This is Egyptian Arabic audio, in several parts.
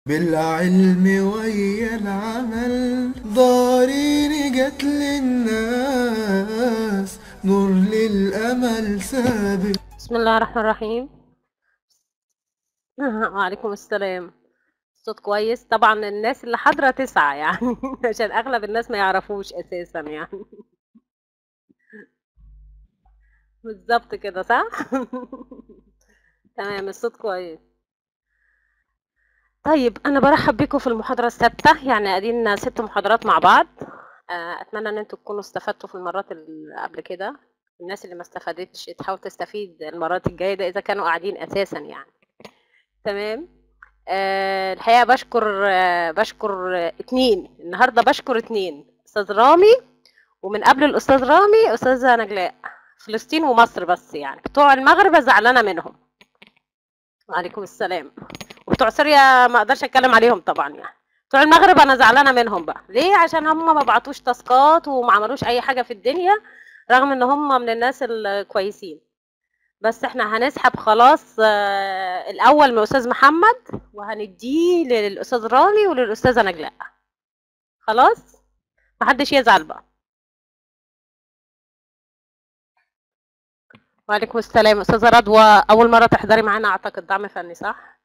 بالعلم ويا العمل ضارين جت للناس نور للأمل سابق بسم الله الرحمن الرحيم وعليكم السلام صوت كويس طبعا الناس اللي حاضرة تسعة يعني عشان أغلب الناس ما يعرفوش أساسا يعني بالظبط كده صح تمام الصوت كويس طيب أنا برحب بكم في المحاضرة السادسة يعني أدينا ست محاضرات مع بعض آه، أتمنى إن أنتوا تكونوا استفدتوا في المرات اللي قبل كده الناس اللي ما استفادتش تحاول تستفيد المرات الجاية ده إذا كانوا قاعدين أساسا يعني تمام آه، الحقيقة بشكر آه، بشكر آه، اتنين النهاردة بشكر اتنين أستاذ رامي ومن قبل الأستاذ رامي أستاذة نجلاء فلسطين ومصر بس يعني بتوع المغرب زعلانة منهم وعليكم السلام وبتوع سوريا ما اقدرش اتكلم عليهم طبعا يعني بتوع المغرب انا زعلانه منهم بقى ليه عشان هم ما بعتوش تاسكات وما عملوش اي حاجه في الدنيا رغم ان هم من الناس الكويسين بس احنا هنسحب خلاص آه، الاول من الاستاذ محمد وهنديه للاستاذ رامي وللاستاذه نجلاء خلاص محدش يزعل بقى وعليكم السلام استاذه رضوى اول مره تحضري معانا اعتقد دعم فني صح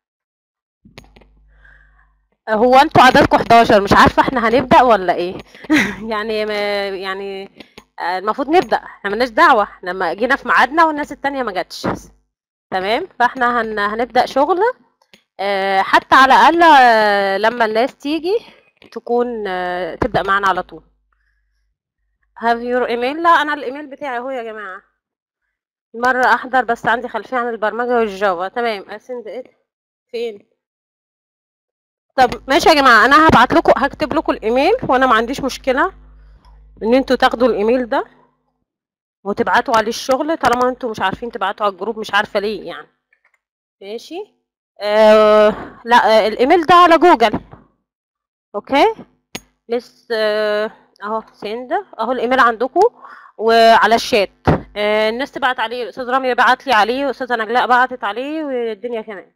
هو انتوا عددكم 11 مش عارفه احنا هنبدا ولا ايه يعني ما يعني آه، المفروض نبدا احنا ملناش دعوه احنا لما جينا في ميعادنا والناس التانية ما جاتش تمام فاحنا هن... هنبدا شغل آه، حتى على الاقل آه، لما الناس تيجي تكون آه، تبدا معانا على طول have your email لا انا الايميل بتاعي اهو يا جماعه مرة أحضر بس عندي خلفية عن البرمجة والجافا تمام أسند إيه فين طب ماشي يا جماعة أنا هبعت لكم هكتب لكم الإيميل وأنا ما عنديش مشكلة إن أنتوا تاخدوا الإيميل ده وتبعتوا عليه الشغل طالما أنتوا مش عارفين تبعتوا على الجروب مش عارفة ليه يعني ماشي آه لا آه الإيميل ده على جوجل أوكي لس آه أهو سند أهو الإيميل عندكم وعلى الشات آه، الناس تبعت عليه الاستاذ رامي بعت لي عليه والاستاذه نجلاء بعتت عليه والدنيا كمان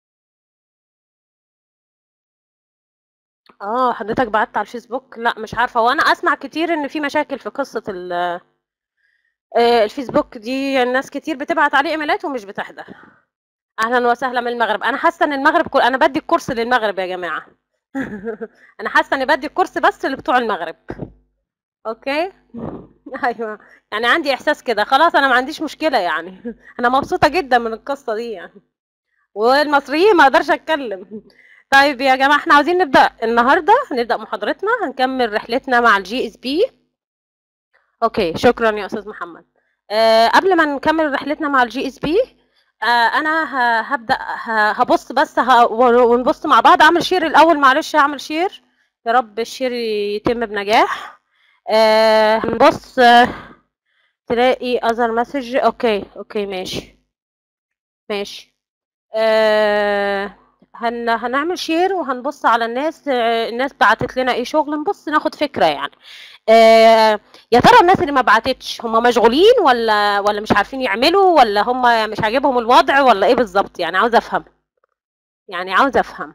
اه حضرتك بعت على الفيسبوك لا مش عارفه وانا اسمع كتير ان في مشاكل في قصه ال آه، الفيسبوك دي الناس كتير بتبعت عليه ايميلات ومش بتحضر اهلا وسهلا من المغرب انا حاسه ان المغرب كل... انا بدي الكورس للمغرب يا جماعه انا حاسه اني بدي الكورس بس لبتوع المغرب اوكي ايوه يعني عندي احساس كده خلاص انا ما عنديش مشكله يعني انا مبسوطه جدا من القصه دي يعني والمصريين ما اقدرش اتكلم طيب يا جماعه احنا عاوزين نبدا النهارده نبدا محاضرتنا هنكمل رحلتنا مع الجي اس بي اوكي شكرا يا استاذ محمد أه قبل ما نكمل رحلتنا مع الجي اس بي أه انا ه- هبدا ه- هبص بس ه- ونبص مع بعض اعمل شير الاول معلش هعمل شير يا رب الشير يتم بنجاح آه هنبص آه، تلاقي other message اوكي اوكي ماشي ماشي آه هن هنعمل شير وهنبص على الناس آه، الناس بعتت لنا ايه شغل نبص ناخد فكرة يعني آه يا ترى الناس اللي ما بعتتش هم مشغولين ولا ولا مش عارفين يعملوا ولا هم مش عاجبهم الوضع ولا ايه بالظبط يعني عاوزة افهم يعني عاوزة افهم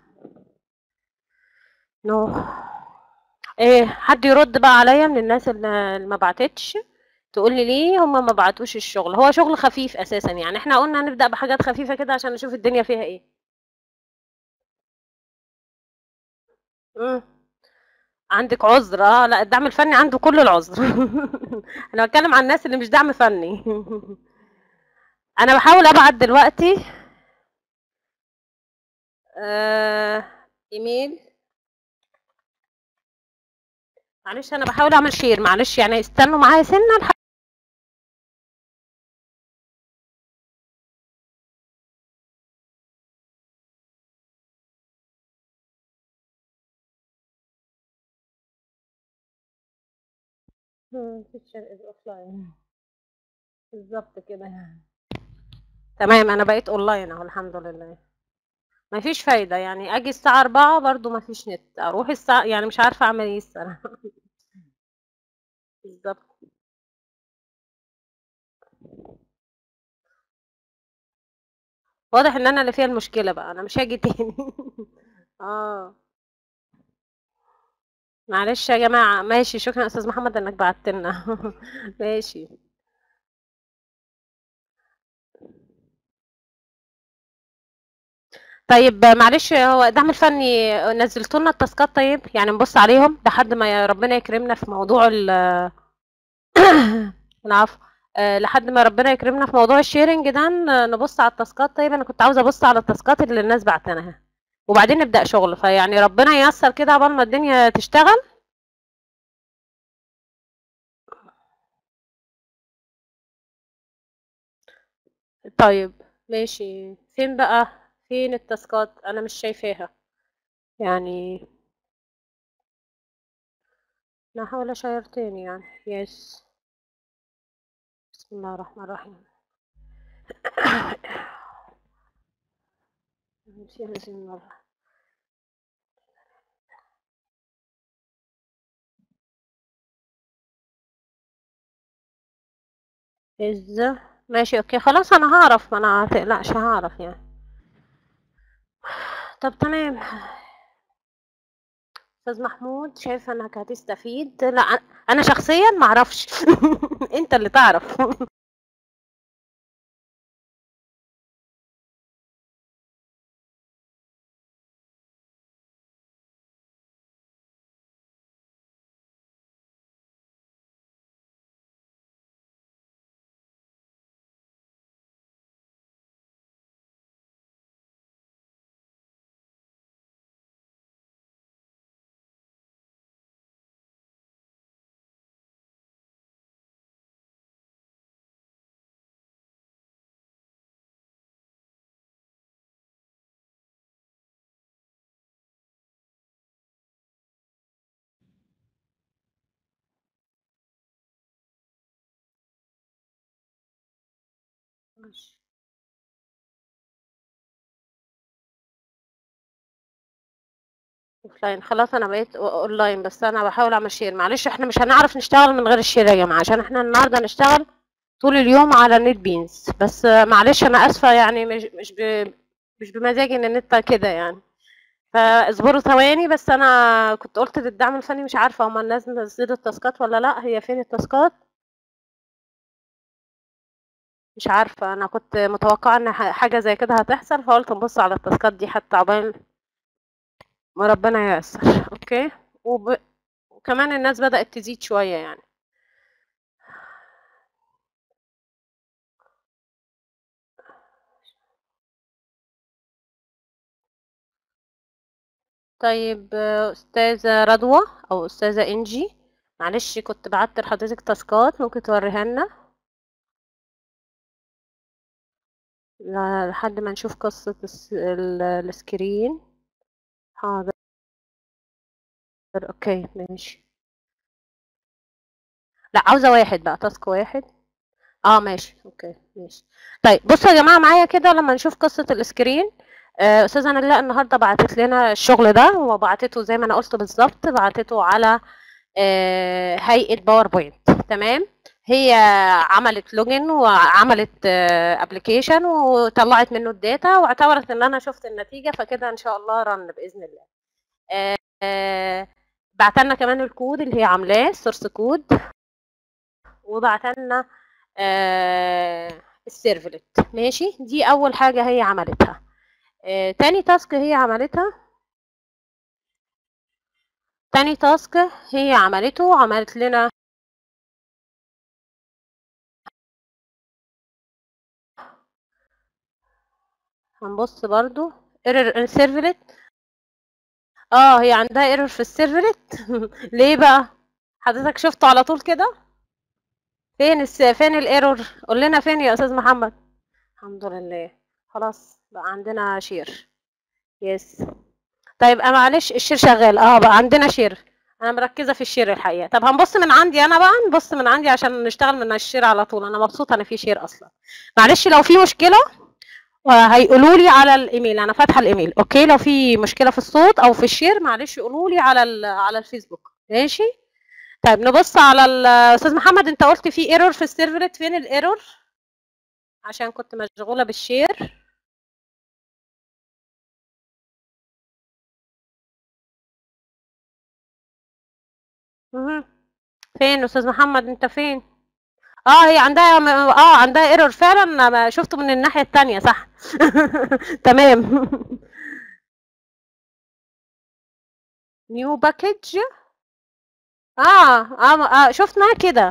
نو ايه حد يرد بقى عليا من الناس اللي اللي ما بعتتش تقول لي ليه هم ما بعتوش الشغل هو شغل خفيف اساسا يعني احنا قلنا نبدأ بحاجات خفيفة كده عشان نشوف الدنيا فيها ايه مم. عندك عذر اه لا الدعم الفني عنده كل العذر انا بتكلم عن الناس اللي مش دعم فني انا بحاول ابعت دلوقتي آه ايميل معلش انا بحاول اعمل شير معلش يعني استنوا معايا سنه لح- بالظبط كده يعني تمام انا بقيت اونلاين اهو الحمد لله ما فيش فايدة يعني اجي الساعة أربعة برضو ما فيش نت اروح الساعة يعني مش عارفة اعمل ايه الصراحة بالظبط واضح ان انا اللي فيها المشكلة بقى انا مش هاجي تاني اه معلش يا جماعة ماشي شكرا يا أستاذ محمد إنك بعت لنا ماشي طيب معلش هو الدعم الفني نزلتوا لنا التاسكات طيب يعني نبص عليهم لحد ما يا ربنا يكرمنا في موضوع ال العفو آه، لحد ما ربنا يكرمنا في موضوع الشيرنج ده ن- نبص على التاسكات طيب انا كنت عاوزه ابص على التاسكات اللي الناس بعتناها وبعدين نبدا شغل فيعني ربنا ييسر كده قبل ما الدنيا تشتغل طيب ماشي فين بقى فين التاسكات انا مش شايفاها يعني انا هحاول اشير تاني يعني يس بسم الله الرحمن الرحيم نمشي هذه المرة إز ماشي أوكي خلاص أنا هعرف ما أنا متقلقش هعرف يعني طب تمام أستاذ محمود شايف إنك هتستفيد لا أنا- أنا شخصيا معرفش أنت اللي تعرف ماشي. اوفلاين خلاص انا بقيت أو- اونلاين بس انا بحاول اعمل شير معلش احنا مش هنعرف نشتغل من غير الشير يا جماعه عشان احنا النهارده نشتغل طول اليوم على النت بينز بس آه، معلش انا اسفه يعني مش مش ب... مش بمزاجي ان النت كده يعني فاصبروا ثواني بس انا كنت قلت للدعم الفني مش عارفه هما الناس نزلوا التاسكات ولا لا هي فين التاسكات مش عارفه انا كنت متوقعه ان ح- حاجه زي كده هتحصل فقلت نبص على التاسكات دي حتى عقبال ما ربنا ييسر اوكي وب... وكمان الناس بدأت تزيد شويه يعني طيب آه، أستاذة رضوى أو أستاذة إنجي معلش كنت بعت لحضرتك تاسكات ممكن توريها لنا ل- لحد ما نشوف قصة الس- ال- السكرين حاضر أوكي ماشي لا عاوزة واحد بقى تاسك واحد اه ماشي اوكي ماشي طيب بصوا يا جماعة معايا كده لما نشوف قصة السكرين آه، أستاذة نلاء النهاردة بعتت لنا الشغل ده وبعتته زي ما أنا قلت بالظبط بعتته على آه، هيئة باوربوينت تمام هي عملت لوجن وعملت ابلكيشن وطلعت منه الداتا واعتبرت ان انا شفت النتيجة فكده ان شاء الله رن بإذن الله آه، بعت لنا كمان الكود اللي هي عاملاه سورس كود وبعت لنا آه، السيرفلت ماشي دي اول حاجة هي عملتها آه، تاني تاسك هي عملتها تاني تاسك هي عملته عملت لنا هنبص برضو ايرور ان سيرفلت اه هي عندها ايرور في السيرفلت ليه بقى حضرتك شفته على طول كده فين الس... فين الايرور قول لنا فين يا استاذ محمد الحمد لله خلاص بقى عندنا شير يس طيب آه معلش الشير شغال اه بقى عندنا شير انا مركزه في الشير الحقيقه طب هنبص من عندي انا بقى نبص من عندي عشان نشتغل من الشير على طول انا مبسوطه ان في شير اصلا معلش لو في مشكله هيقولوا لي على الايميل انا فاتحه الايميل اوكي لو في مشكله في الصوت او في الشير معلش يقولوا لي على ال- على الفيسبوك ماشي طيب نبص على ال- استاذ محمد انت قلت في ايرور في السيرفلت فين الايرور عشان كنت مشغوله بالشير مهم. فين استاذ محمد انت فين اه هي عندها م- اه عندها ايرور فعلا انا ما شفته من الناحيه التانية صح تمام نيو باكج اه اه, آه شفنا كده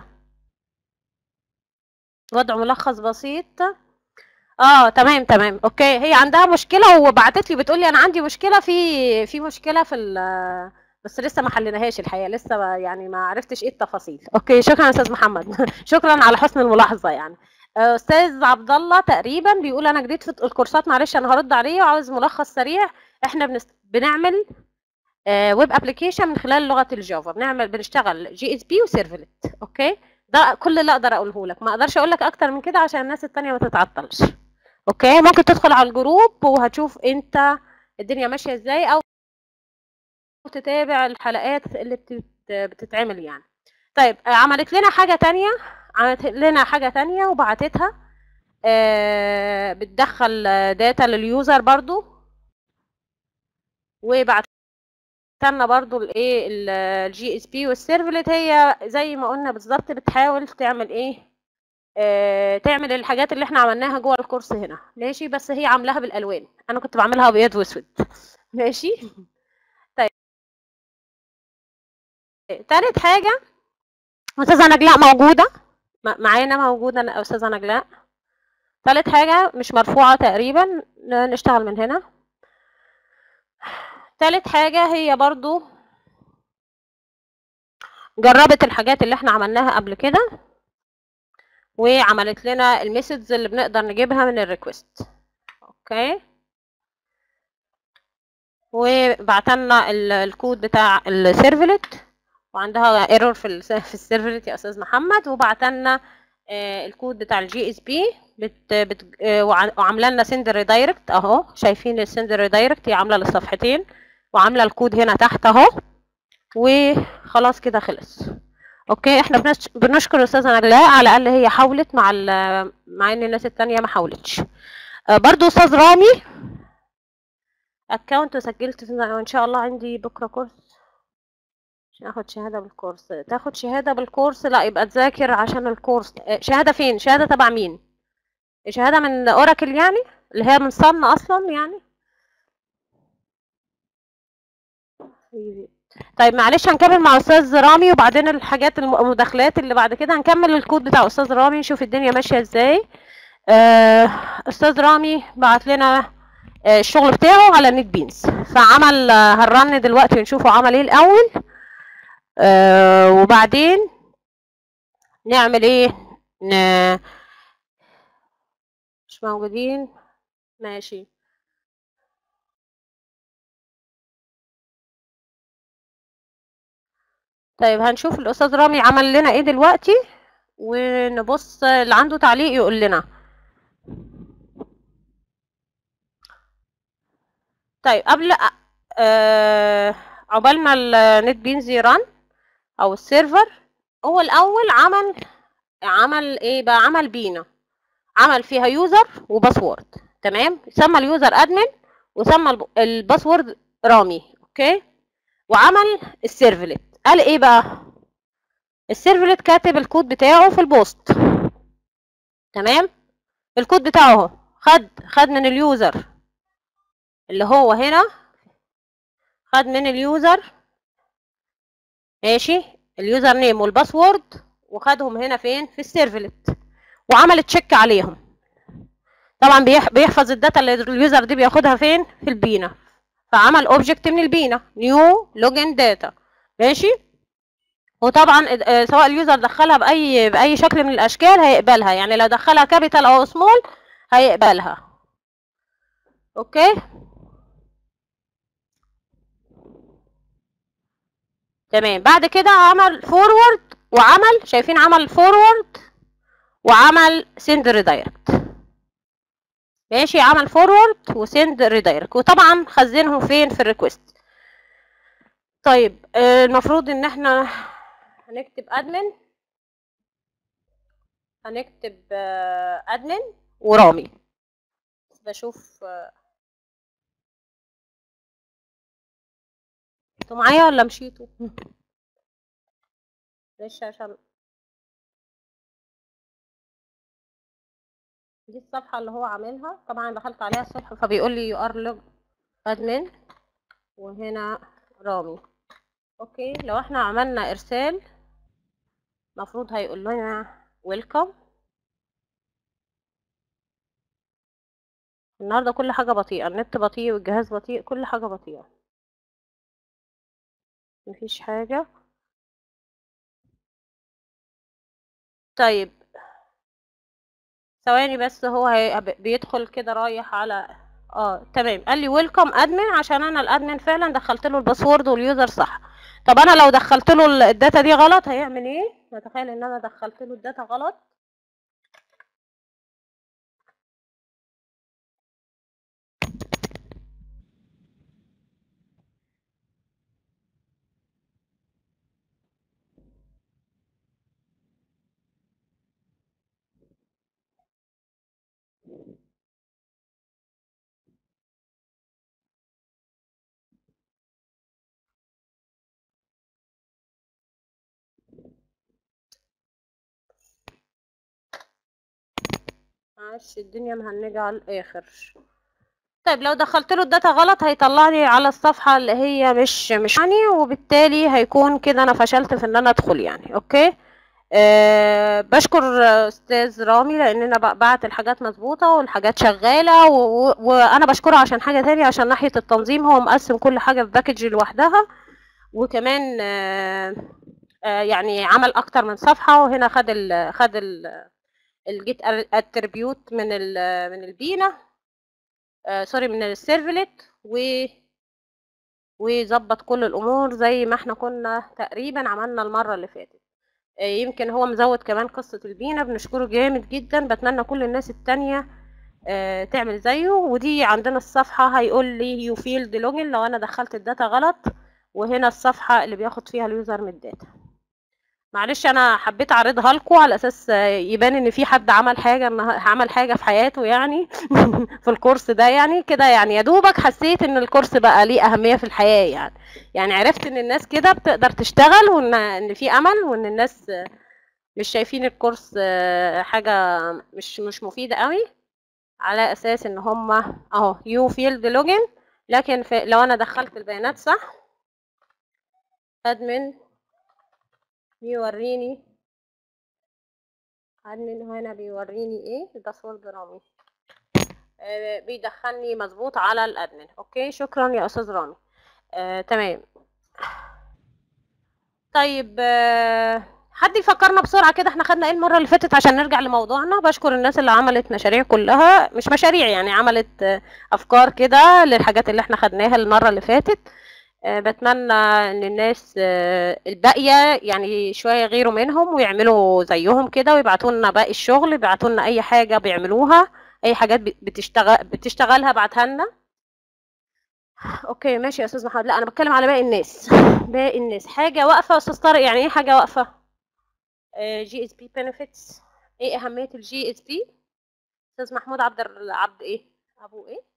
وضع ملخص بسيط اه تمام تمام اوكي هي عندها مشكله وبعتت لي بتقول لي انا عندي مشكله في في مشكله في ال بس لسه ما حليناهاش الحقيقه لسه ما- يعني ما عرفتش ايه التفاصيل اوكي شكرا يا استاذ محمد شكرا على حسن الملاحظه يعني آه، استاذ عبد الله تقريبا بيقول انا جديد في الكورسات معلش انا هرد عليه وعاوز ملخص سريع احنا بنست... بنعمل ويب ابلكيشن من خلال لغه الجافا بنعمل بنشتغل جي اس بي وسيرفلت اوكي ده كل اللي اقدر اقوله لك ما اقدرش اقول لك اكتر من كده عشان الناس التانية ما تتعطلش اوكي ممكن تدخل على الجروب وهتشوف انت الدنيا ماشيه ازاي او تتابع الحلقات اللي بتت... بتتعمل يعني طيب آه، عملت لنا حاجه تانية عملت لنا حاجه تانية وبعتتها آه، بتدخل داتا لليوزر برضو وبعت لنا برضو الايه الجي اس بي والسيرفلت هي زي ما قلنا بالظبط بتحاول تعمل ايه آه، تعمل الحاجات اللي احنا عملناها جوه الكورس هنا ماشي بس هي عاملاها بالالوان انا كنت بعملها ابيض واسود ماشي طيب تالت حاجه استاذه نجلاء موجوده م- معانا موجوده أنا- استاذه نجلاء تالت حاجه مش مرفوعه تقريبا ن- نشتغل من هنا تالت حاجه هي برضو جربت الحاجات اللي احنا عملناها قبل كده وعملت لنا الميثودز اللي بنقدر نجيبها من الريكوست اوكي وبعتلنا ال- الكود بتاع السيرفلت وعندها ايرور في ال في السيرفلت يا استاذ محمد وبعتلنا آه، الكود بتاع الجي اس بي بت بت آه، وع- وعامله لنا سند ريدايركت اهو شايفين السند ريدايركت هي عامله للصفحتين وعامله الكود هنا تحت اهو وخلاص كده خلص اوكي احنا بنش- بنشكر الاستاذه نجلاء على الاقل هي حاولت مع ال- مع ان الناس التانية ما حاولتش آه، برضو استاذ رامي اكونت وسجلت في وان شاء الله عندي بكره كورس عشان اخد شهاده بالكورس تاخد شهاده بالكورس لا يبقى تذاكر عشان الكورس آه، شهاده فين شهاده تبع مين شهاده من اوراكل يعني اللي هي من صن اصلا يعني طيب معلش هنكمل مع استاذ رامي وبعدين الحاجات الم- المداخلات اللي بعد كده هنكمل الكود بتاع استاذ رامي نشوف الدنيا ماشيه ازاي آه، استاذ رامي بعت لنا آه، الشغل بتاعه على نت بينز فعمل آه، هنرن دلوقتي ونشوفه عمل ايه الاول آه، وبعدين نعمل ايه ن... مش موجودين ماشي طيب هنشوف الاستاذ رامي عمل لنا ايه دلوقتي ونبص اللي عنده تعليق يقول لنا طيب قبل آه عقبال ما النت بينز يرن او السيرفر هو الاول عمل عمل ايه بقى عمل بينا عمل فيها يوزر وباسورد تمام سمى اليوزر ادمن وسمى الب- الباسورد رامي اوكي وعمل السيرفلت قال ايه بقى السيرفلت كاتب الكود بتاعه في البوست تمام الكود بتاعه اهو خد خد من اليوزر اللي هو هنا خد من اليوزر ماشي اليوزر نيم والباسورد وخدهم هنا فين في السيرفلت وعمل تشيك عليهم طبعا بيح- بيحفظ الداتا اللي اليوزر دي بياخدها فين في البينا فعمل اوبجكت من البينا نيو لوجن داتا ماشي وطبعا آه، سواء اليوزر دخلها باي باي شكل من الاشكال هيقبلها يعني لو دخلها كابيتال او سمول هيقبلها اوكي تمام بعد كده عمل فورورد وعمل شايفين عمل فورورد وعمل سند ريدايركت ماشي عمل فورورد وسند ريدايركت وطبعا خزنهم فين في الريكوست طيب آه، المفروض ان احنا هنكتب ادمن هنكتب ادمن ورامي بشوف آه، انتوا معايا ولا مشيتوا معلش عشان دي الصفحة اللي هو عاملها طبعا دخلت عليها الصبح فبيقول لي يو ار لوج ادمن وهنا رامي اوكي لو احنا عملنا ارسال المفروض هيقول لنا ويلكم النهارده كل حاجة بطيئة النت بطيء والجهاز بطيء كل حاجة بطيئة مفيش حاجة طيب ثواني بس هو هي... بيدخل كده رايح على اه تمام قال لي ويلكم ادمن عشان انا الادمن فعلا دخلت له الباسورد واليوزر صح طب انا لو دخلت له الداتا دي غلط هيعمل ايه نتخيل ان انا دخلت له الداتا غلط معلش الدنيا مهنجة على الآخر طيب لو دخلت له الداتا غلط هيطلع لي على الصفحة اللي هي مش مش يعني وبالتالي هيكون كده أنا فشلت في إن أنا أدخل يعني أوكي أه بشكر أستاذ رامي لأن أنا بعت الحاجات مظبوطة والحاجات شغالة و- و- وأنا بشكره عشان حاجة تانية عشان ناحية التنظيم هو مقسم كل حاجة في باكج لوحدها وكمان أه أه يعني عمل أكتر من صفحة وهنا خد ال خد ال الجيت اتريبيوت من ال من البينا آه سوري من السيرفلت و وظبط كل الامور زي ما احنا كنا تقريبا عملنا المره اللي فاتت آه يمكن هو مزود كمان قصه البينا بنشكره جامد جدا بتمنى كل الناس التانية آه تعمل زيه ودي عندنا الصفحه هيقول لي يو فيلد لوجن لو انا دخلت الداتا غلط وهنا الصفحه اللي بياخد فيها اليوزر من الداتا معلش انا حبيت اعرضها لكم على اساس يبان ان في حد عمل حاجه ان عمل حاجه في حياته يعني في الكورس ده يعني كده يعني يا دوبك حسيت ان الكورس بقى ليه اهميه في الحياه يعني يعني عرفت ان الناس كده بتقدر تشتغل وان ان في امل وان الناس مش شايفين الكورس حاجه مش مش مفيده قوي على اساس ان هم اهو يو فيلد لوجن لكن في لو انا دخلت البيانات صح ادمن بيوريني ادمن هنا بيوريني ايه الباسورد رامي آه بيدخلني مظبوط على الادمن اوكي شكرا يا استاذ رامي آه تمام طيب آه حد يفكرنا بسرعه كده احنا خدنا ايه المره اللي فاتت عشان نرجع لموضوعنا بشكر الناس اللي عملت مشاريع كلها مش مشاريع يعني عملت آه افكار كده للحاجات اللي احنا خدناها المره اللي فاتت أه بتمنى ان الناس أه الباقيه يعني شويه يغيروا منهم ويعملوا زيهم كده ويبعتوا لنا باقي الشغل يبعتوا لنا اي حاجه بيعملوها اي حاجات بتشتغل بتشتغلها بعتها لنا اوكي ماشي يا استاذ محمد لا انا بتكلم على باقي الناس باقي الناس حاجه واقفه يا استاذ طارق يعني ايه حاجه واقفه جي اس بي بنفيتس ايه اهميه الجي اس بي استاذ محمود عبد عبد ايه ابو ايه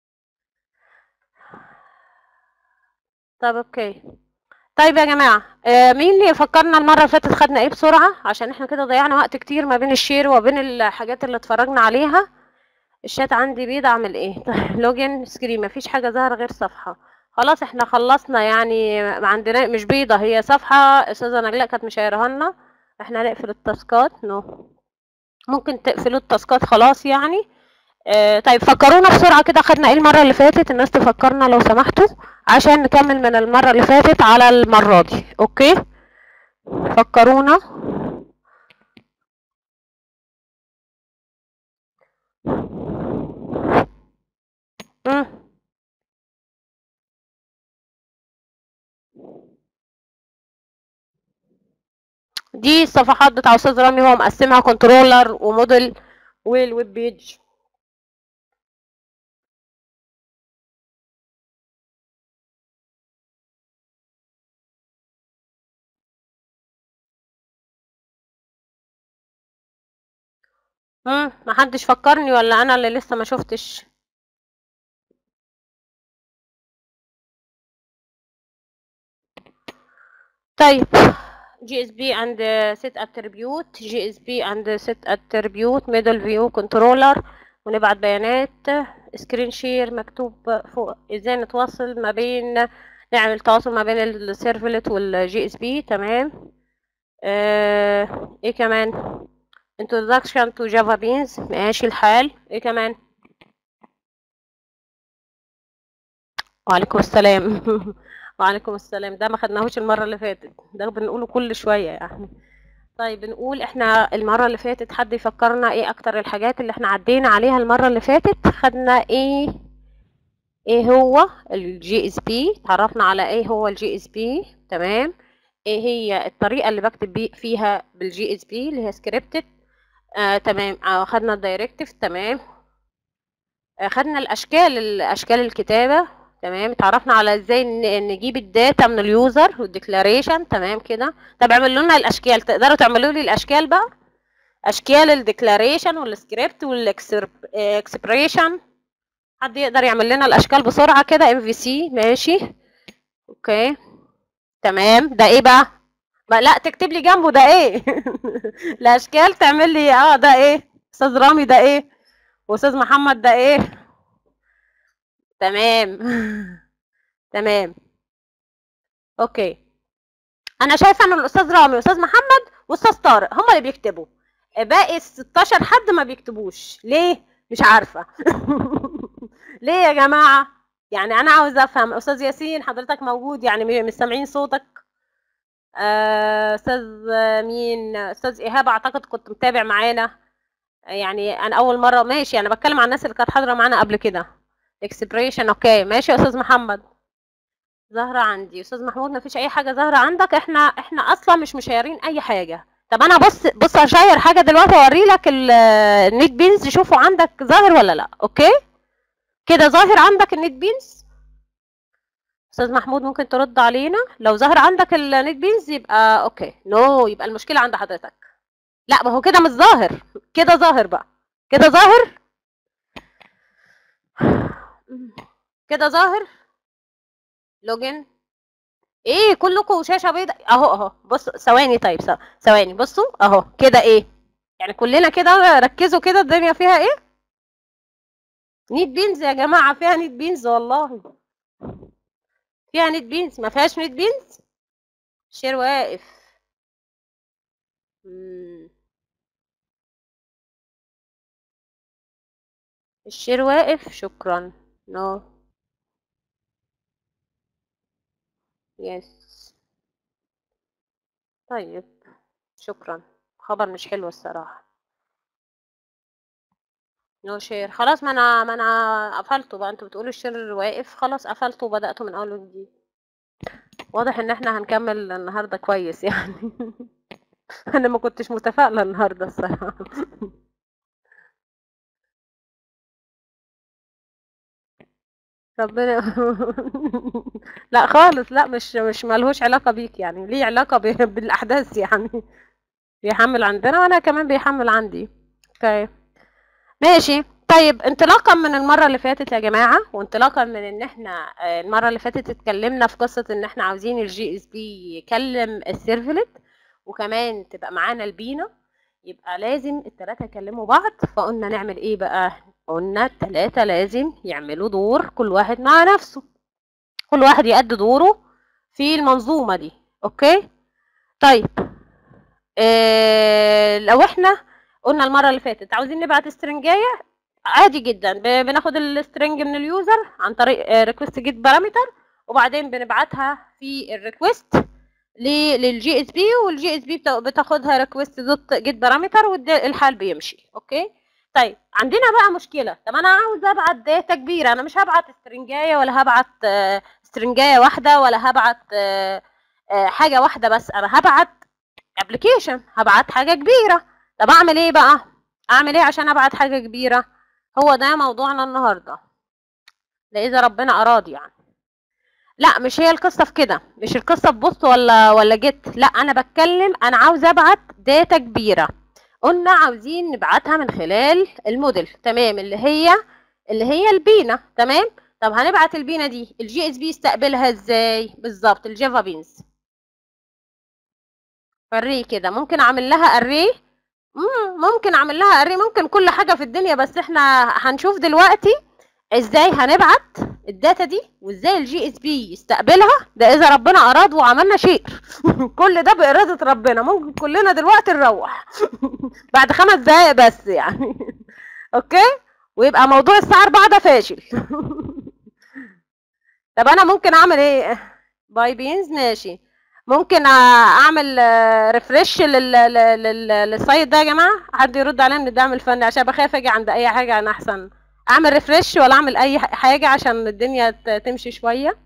طب اوكي طيب يا جماعة آه مين اللي يفكرنا المرة اللي فاتت خدنا ايه بسرعة عشان احنا كده ضيعنا وقت كتير ما بين الشير وبين الحاجات اللي اتفرجنا عليها الشات عندي بيض اعمل ايه لوجن سكرين مفيش حاجة ظاهرة غير صفحة خلاص احنا خلصنا يعني عندنا مش بيضة هي صفحة استاذة نجلاء كانت مشايرها لنا احنا نقفل التاسكات نو no. ممكن تقفلوا التاسكات خلاص يعني آه طيب فكرونا بسرعة كده خدنا ايه المرة اللي فاتت الناس تفكرنا لو سمحتوا عشان نكمل من المرة اللي فاتت على المرة دي اوكي فكرونا مم. دي الصفحات بتاع استاذ رامي هو مقسمها كنترولر وموديل والويب بيج امم محدش فكرني ولا انا اللي لسه ما شفتش طيب GSB and uh, set attribute GSB and set attribute middle view controller ونبعت بيانات سكرين شير مكتوب فوق ازاي نتواصل ما بين نعمل تواصل ما بين السيرفلت والجي اس بي تمام آه، ايه كمان introduction to java beans ماشي الحال ايه كمان وعليكم السلام وعليكم السلام ده ما خدناهوش المرة اللي فاتت ده بنقوله كل شوية يعني طيب بنقول احنا المرة اللي فاتت حد يفكرنا ايه اكتر الحاجات اللي احنا عدينا عليها المرة اللي فاتت خدنا ايه ايه هو الجي اس بي تعرفنا على ايه هو الجي اس بي تمام ايه هي الطريقة اللي بكتب بي فيها بالجي اس بي اللي هي سكريبتد آه تمام آه خدنا الدايركتيف تمام آه خدنا الاشكال الاشكال الكتابة تمام اتعرفنا على ازاي ن- نجيب الداتا من اليوزر والديكلاريشن تمام كده طب اعملوا لنا الاشكال تقدروا تعملوا لي الاشكال بقى اشكال الديكلاريشن والسكريبت والاكسبريشن حد يقدر يعمل لنا الاشكال بسرعه كده ام في سي ماشي اوكي تمام ده ايه بقى ما لا تكتب لي جنبه ده ايه الاشكال تعمل لي اه ده ايه استاذ رامي ده ايه واستاذ محمد ده ايه تمام تمام اوكي انا شايفه ان الاستاذ رامي واستاذ محمد واستاذ طارق هم اللي بيكتبوا باقي ال 16 حد ما بيكتبوش ليه مش عارفه ليه يا جماعه يعني انا عاوزه افهم استاذ ياسين حضرتك موجود يعني م- مش سامعين صوتك آه، استاذ مين استاذ ايهاب اعتقد كنت متابع معانا يعني انا اول مره ماشي انا بتكلم عن الناس اللي كانت حاضره معانا قبل كده اكسبريشن اوكي ماشي يا استاذ محمد زهرة عندي استاذ محمود مفيش اي حاجه زهرة عندك احنا احنا اصلا مش مشيرين اي حاجه طب انا بص بص هشير حاجه دلوقتي اوري لك النيت بينز شوفوا عندك ظاهر ولا لا اوكي كده ظاهر عندك النيت بينز استاذ محمود ممكن ترد علينا لو ظاهر عندك النيت بينز يبقى اوكي نو يبقى المشكله عند حضرتك لا ما هو كده مش ظاهر كده ظاهر بقى كده ظاهر كده ظاهر لوجن ايه كلكم شاشه بيضاء اهو اهو بص ثواني طيب ث- ثواني بصوا اهو كده ايه يعني كلنا كده ركزوا كده الدنيا فيها ايه نيت بينز يا جماعه فيها نيت بينز والله فيها نيت بينز ما فيهاش نيت بينز شير واقف مم. الشير واقف شكرا نو يس طيب شكرا خبر مش حلو الصراحة نو شير خلاص ما انا ما انا قفلته بقى انتوا بتقولوا الشير واقف خلاص قفلته وبدأته من اول وجديد واضح ان احنا هنكمل النهارده كويس يعني انا ما كنتش متفائلة النهارده الصراحة ربنا لا خالص لا مش مش ملهوش علاقة بيك يعني ليه علاقة ب- بالأحداث يعني بيحمل عندنا وأنا كمان بيحمل عندي اوكي ماشي طيب انطلاقا من المرة اللي فاتت يا جماعة وانطلاقا من ان احنا آه، المرة اللي فاتت اتكلمنا في قصة ان احنا عاوزين الجي اس بي يكلم السيرفلت وكمان تبقى معانا البينا يبقى لازم التلاتة يكلموا بعض فقلنا نعمل ايه بقى قلنا التلاتة لازم يعملوا دور كل واحد مع نفسه كل واحد يأدي دوره في المنظومة دي اوكي طيب اه لو احنا قلنا المرة اللي فاتت عاوزين نبعت استرنجاية عادي جدا ب- بناخد السترنج من اليوزر عن طريق ريكوست جيت بارامتر وبعدين بنبعتها في الريكوست للجي اس بي والجي اس بي بتاخدها ريكوست دوت جيت بارامتر والحال بيمشي اوكي طيب عندنا بقى مشكله طب انا عاوز ابعت داتا كبيره انا مش هبعت استرنجايه ولا هبعت آه، استرنجايه واحده ولا هبعت آه، آه، حاجه واحده بس انا هبعت ابلكيشن هبعت حاجه كبيره طب اعمل ايه بقى اعمل ايه عشان ابعت حاجه كبيره هو ده موضوعنا النهارده ده اذا ربنا اراد يعني لا مش هي القصه في كده مش القصه في بوست ولا ولا جيت لا انا بتكلم انا عاوزه ابعت داتا كبيره قلنا عاوزين نبعتها من خلال الموديل تمام اللي هي اللي هي البينا تمام طب هنبعت البينا دي الجي اس بي يستقبلها ازاي بالظبط الجافا بينز اري كده ممكن اعمل لها اري ممكن اعمل لها اري ممكن كل حاجه في الدنيا بس احنا هنشوف دلوقتي ازاي هنبعت الداتا دي وازاي الجي اس بي يستقبلها ده اذا ربنا اراد وعملنا شيء كل ده باراده ربنا ممكن كلنا دلوقتي نروح بعد خمس دقايق بس يعني اوكي ويبقى موضوع الساعه 4 ده فاشل طب انا ممكن اعمل ايه باي بينز ماشي ممكن اعمل ريفرش للسايت ده يا جماعه حد يرد عليا من الدعم الفني عشان بخاف اجي عند اي حاجه انا احسن اعمل ريفرش ولا اعمل اي حاجه عشان الدنيا تمشي شويه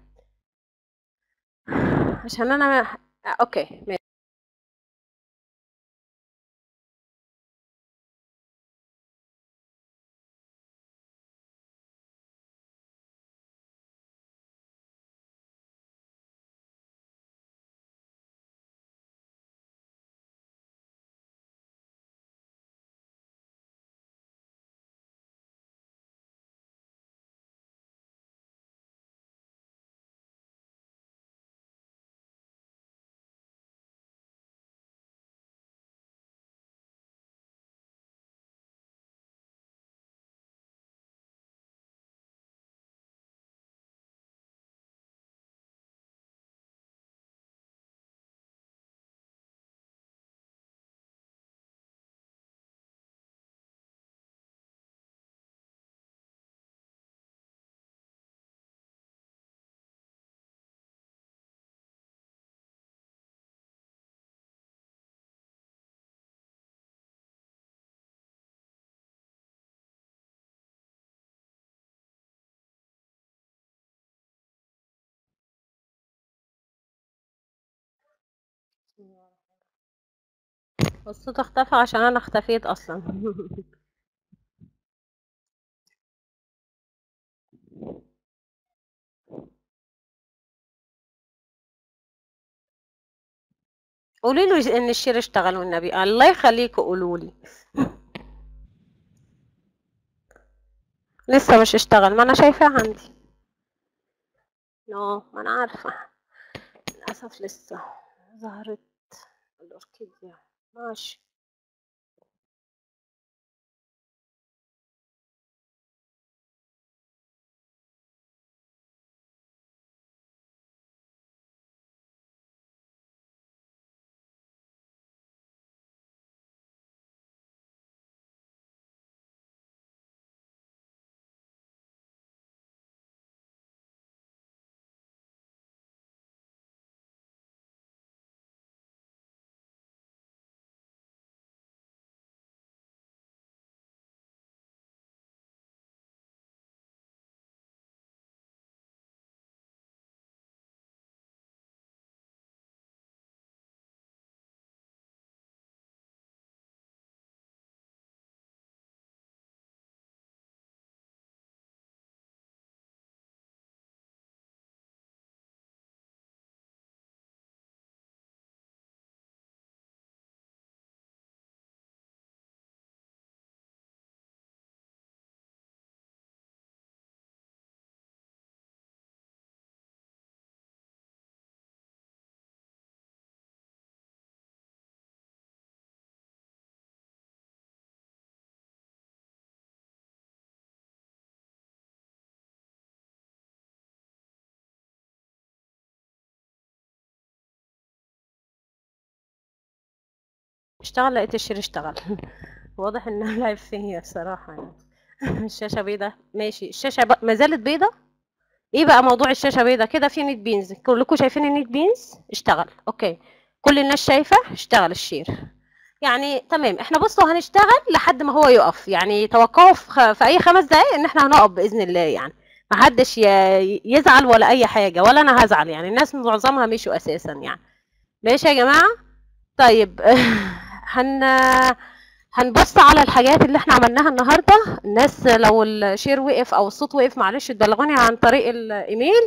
عشان انا اوكي ماشي. الصوت اختفى عشان انا اختفيت اصلا قولي له ان الشير اشتغل والنبي الله يخليكوا قولوا لي لسه مش اشتغل ما انا شايفاه عندي نو ما انا عارفه للاسف لسه ظهرت الاوركيديا ماشي اشتغل لقيت الشير اشتغل واضح ان اللايف فيا الصراحه يعني الشاشه بيضة ماشي الشاشه ب... ما زالت بيضة ايه بقى موضوع الشاشه بيضة كده في نيت بينز كلكم شايفين النيت بينز اشتغل اوكي كل الناس شايفه اشتغل الشير يعني تمام احنا بصوا هنشتغل لحد ما هو يقف يعني توقعوا في, خ... في اي خمس دقايق ان احنا هنقف باذن الله يعني ما حدش ي... يزعل ولا اي حاجه ولا انا هزعل يعني الناس معظمها مشوا اساسا يعني ماشي يا جماعه طيب هن هنبص على الحاجات اللي احنا عملناها النهارده الناس لو الشير وقف او الصوت وقف معلش تبلغوني عن طريق الايميل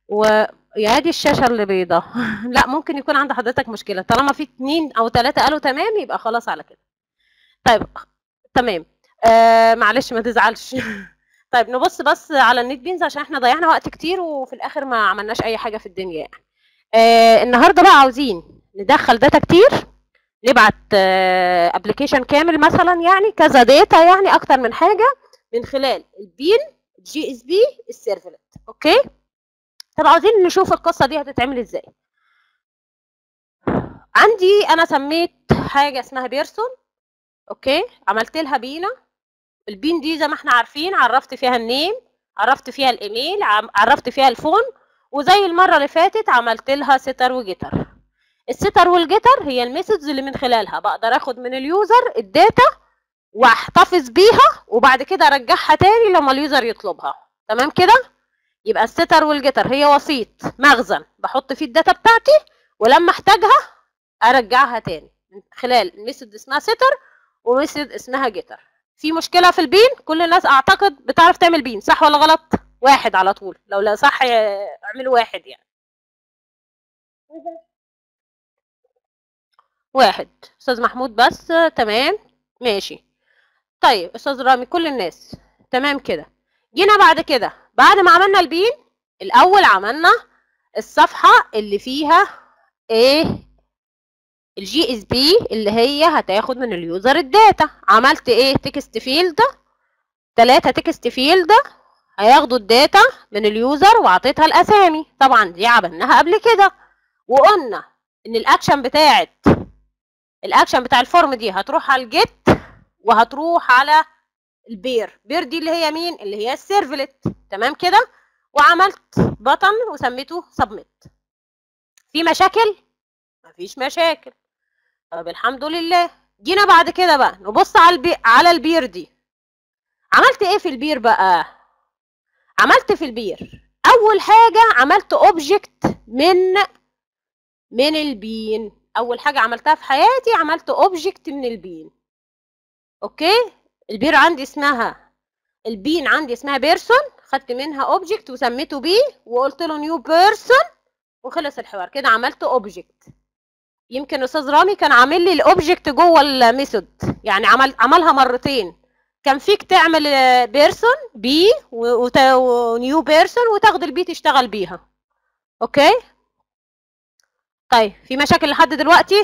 ويا دي الشاشه اللي بيضة لا ممكن يكون عند حضرتك مشكله طالما في اتنين او ثلاثه قالوا تمام يبقى خلاص على كده طيب تمام آه معلش ما تزعلش طيب نبص بس على النت بينز عشان احنا ضيعنا وقت كتير وفي الاخر ما عملناش اي حاجه في الدنيا يعني آه النهارده بقى عاوزين ندخل داتا كتير نبعت ابلكيشن كامل مثلا يعني كذا داتا يعني اكتر من حاجه من خلال البين جي اس بي السيرفلت اوكي طب عاوزين نشوف القصه دي هتتعمل ازاي عندي انا سميت حاجه اسمها بيرسون اوكي عملت لها بينا البين دي زي ما احنا عارفين عرفت فيها النيم عرفت فيها الايميل عم- عرفت فيها الفون وزي المره اللي فاتت عملت لها ستر وجيتر الستر والجيتر هي الميثودز اللي من خلالها بقدر اخد من اليوزر الداتا واحتفظ بيها وبعد كده ارجعها تاني لما اليوزر يطلبها تمام كده يبقى الستر والجيتر هي وسيط مخزن بحط فيه الداتا بتاعتي ولما احتاجها ارجعها تاني من خلال ميثود اسمها ستر وميثود اسمها جيتر في مشكله في البين كل الناس اعتقد بتعرف تعمل بين صح ولا غلط واحد على طول لو لا صح ي- اعملوا واحد يعني واحد استاذ محمود بس آه، تمام ماشي طيب استاذ رامي كل الناس تمام كده جينا بعد كده بعد ما عملنا البين الاول عملنا الصفحه اللي فيها ايه الجي اس بي اللي هي هتاخد من اليوزر الداتا عملت ايه تكست فيلد ثلاثة تكست فيلد هياخدوا الداتا من اليوزر وعطيتها الاسامي طبعا دي عملناها قبل كده وقلنا ان الاكشن بتاعت الاكشن بتاع الفورم دي هتروح على الجيت وهتروح على البير بير دي اللي هي مين اللي هي السيرفلت تمام كده وعملت بطن وسميته سبميت في مشاكل مفيش مشاكل طب الحمد لله جينا بعد كده بقى نبص على البي... على البير دي عملت ايه في البير بقى عملت في البير اول حاجه عملت اوبجكت من من البين اول حاجه عملتها في حياتي عملت اوبجكت من البين اوكي البير عندي اسمها البين عندي اسمها بيرسون خدت منها اوبجكت وسميته بيه وقلت له نيو بيرسون وخلص الحوار كده عملت اوبجكت يمكن استاذ رامي كان عامل لي الاوبجكت جوه الميثود يعني عمل عملها مرتين كان فيك تعمل بيرسون بي ونيو بيرسون وتاخد البي تشتغل بيها اوكي طيب في مشاكل لحد دلوقتي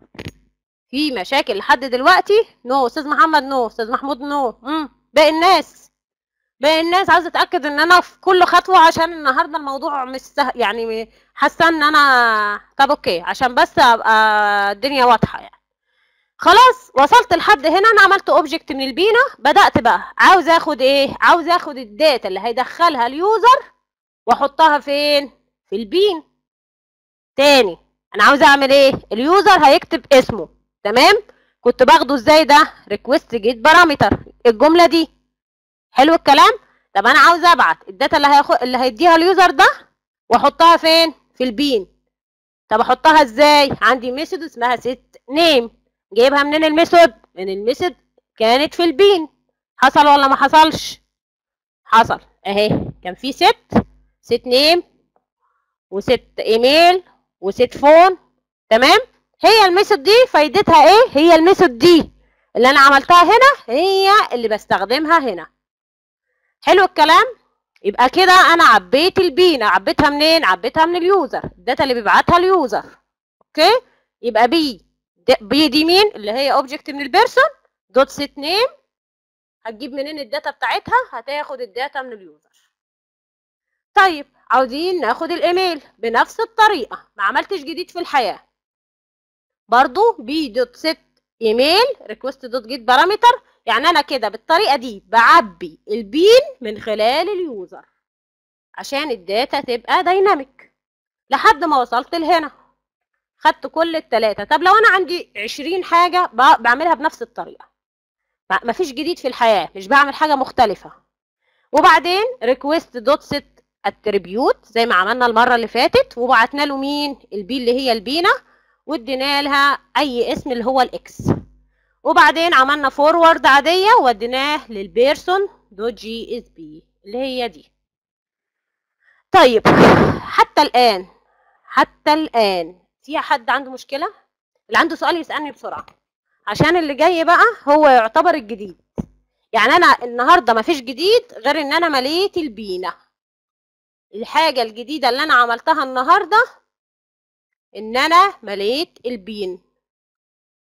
في مشاكل لحد دلوقتي نو استاذ محمد نو استاذ محمود نو امم باقي الناس باقي الناس عايزه اتاكد ان انا في كل خطوه عشان النهارده الموضوع مش سهل يعني حاسه ان انا طب اوكي عشان بس ابقى الدنيا واضحه يعني خلاص وصلت لحد هنا انا عملت اوبجكت من البينا بدات بقى عاوز اخد ايه عاوز اخد الداتا اللي هيدخلها اليوزر واحطها فين في البين تاني انا عاوز اعمل ايه اليوزر هيكتب اسمه تمام كنت باخده ازاي ده ريكوست جيت بارامتر الجمله دي حلو الكلام طب انا عاوز ابعت الداتا اللي هياخد اللي هيديها اليوزر ده واحطها فين في البين طب احطها ازاي عندي ميثود اسمها ست نيم جايبها منين الميثود من الميثود كانت في البين حصل ولا ما حصلش حصل اهي كان في ست ست نيم وست ايميل وست فون تمام هي الميثود دي فايدتها ايه هي الميثود دي اللي انا عملتها هنا هي اللي بستخدمها هنا حلو الكلام يبقى كده انا عبيت البينا عبيتها منين عبيتها من اليوزر الداتا اللي بيبعتها اليوزر اوكي يبقى بي بي دي مين اللي هي اوبجكت من البيرسون دوت سيت نيم هتجيب منين الداتا بتاعتها هتاخد الداتا من اليوزر طيب عاوزين ناخد الايميل بنفس الطريقه ما عملتش جديد في الحياه برضو بي دوت سيت ايميل ريكوست دوت جيت بارامتر يعني انا كده بالطريقه دي بعبي البين من خلال اليوزر عشان الداتا تبقى دايناميك لحد ما وصلت لهنا خدت كل التلاتة طب لو انا عندي عشرين حاجة بعملها بنفس الطريقة مفيش جديد في الحياة مش بعمل حاجة مختلفة وبعدين request دوت set attribute زي ما عملنا المرة اللي فاتت وبعتنا له مين البي اللي هي البينا وادينا لها اي اسم اللي هو الاكس وبعدين عملنا فورورد عادية وديناه للبيرسون دوت جي اس بي اللي هي دي طيب حتى الآن حتى الآن في حد عنده مشكلة؟ اللي عنده سؤال يسألني بسرعة عشان اللي جاي بقى هو يعتبر الجديد يعني أنا النهاردة مفيش جديد غير إن أنا مليت البينة الحاجة الجديدة اللي أنا عملتها النهاردة إن أنا مليت البين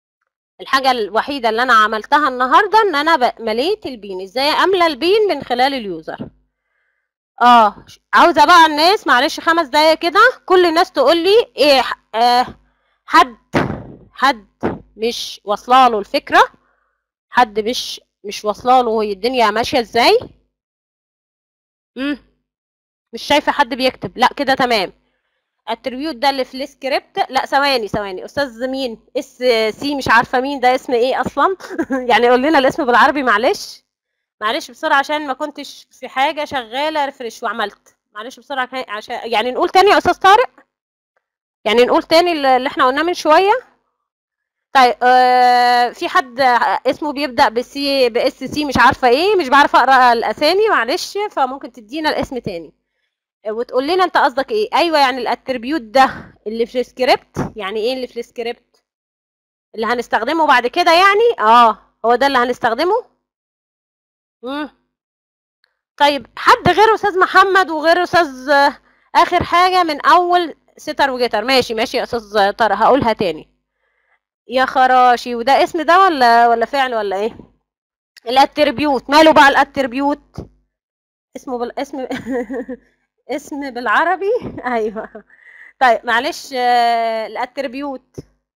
الحاجه الوحيده اللي انا عملتها النهارده ان انا ب- مليت البين ازاي املى البين من خلال اليوزر اه عاوزه بقى الناس معلش خمس دقايق كده كل الناس تقول لي ايه ح- آه حد حد مش واصله له الفكره حد مش مش واصله له هي الدنيا ماشيه ازاي امم مش شايفه حد بيكتب لا كده تمام التريبيوت ده اللي في السكريبت لا ثواني ثواني استاذ مين اس سي مش عارفه مين ده اسم ايه اصلا يعني قول لنا الاسم بالعربي معلش معلش بسرعه عشان ما كنتش في حاجه شغاله ريفرش وعملت معلش بسرعه كا- عشان يعني نقول تاني يا استاذ طارق يعني نقول تاني اللي اللي احنا قلناه من شويه طيب آه في حد اسمه بيبدأ بسي باس سي مش عارفة ايه مش بعرف اقرا الاسامي معلش فممكن تدينا الاسم تاني وتقول لنا انت قصدك ايه ايوه يعني الاتريبيوت ده اللي في السكريبت يعني ايه اللي في السكريبت اللي هنستخدمه بعد كده يعني اه هو ده اللي هنستخدمه امم طيب حد غير استاذ محمد وغير استاذ آه، اخر حاجة من اول ستر وجيتر ماشي ماشي يا استاذ طارق هقولها تاني يا خراشي وده اسم ده ولا ولا فعل ولا ايه الاتريبيوت ماله بقى الاتريبيوت اسمه بالاسم اسم بالعربي ايوه طيب معلش آه، الاتريبيوت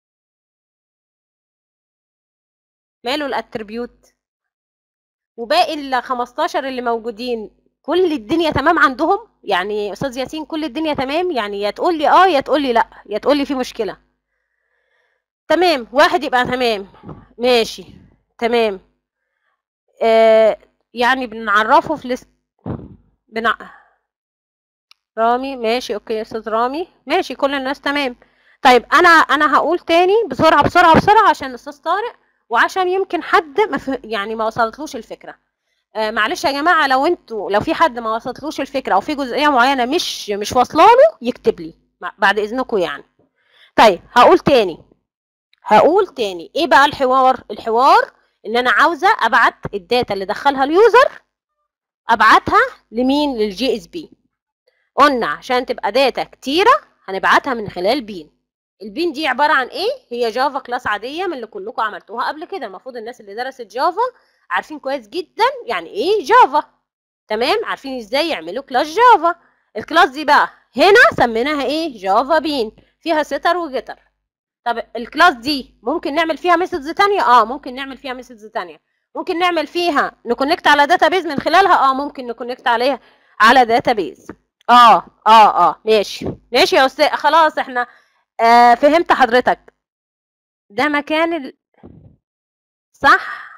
ماله الاتريبيوت وباقي ال 15 اللي موجودين كل الدنيا تمام عندهم يعني استاذ ياسين كل الدنيا تمام يعني يا تقول لي اه يا تقول لي لا يا تقول لي في مشكله تمام واحد يبقى تمام ماشي تمام آه يعني بنعرفه في لست بنع... رامي ماشي اوكي يا استاذ رامي ماشي كل الناس تمام طيب انا انا هقول تاني بسرعه بسرعه بسرعه عشان استاذ طارق وعشان يمكن حد ما ف... يعني ما وصلتلوش الفكره آه معلش يا جماعه لو انتوا لو في حد ما وصلتلوش الفكره او في جزئيه معينه مش مش واصله له يكتب لي مع- بعد اذنكم يعني طيب هقول تاني هقول تاني ايه بقى الحوار الحوار ان انا عاوزه ابعت الداتا اللي دخلها اليوزر ابعتها لمين للجي اس بي قلنا عشان تبقى داتا كتيره هنبعتها من خلال بين البين دي عباره عن ايه هي جافا كلاس عاديه من اللي كلكم عملتوها قبل كده المفروض الناس اللي درست جافا عارفين كويس جدا يعني ايه جافا تمام عارفين ازاي يعملوا كلاس جافا الكلاس دي بقى هنا سميناها ايه جافا بين فيها ستر وجيتر طب الكلاس دي ممكن نعمل فيها ميثودز تانية اه ممكن نعمل فيها ميثودز تانية ممكن نعمل فيها نكونكت على داتابيز من خلالها اه ممكن نكونكت عليها على داتابيز اه اه اه ماشي ماشي يا استاذ خلاص احنا آه فهمت حضرتك ده مكان ال... صح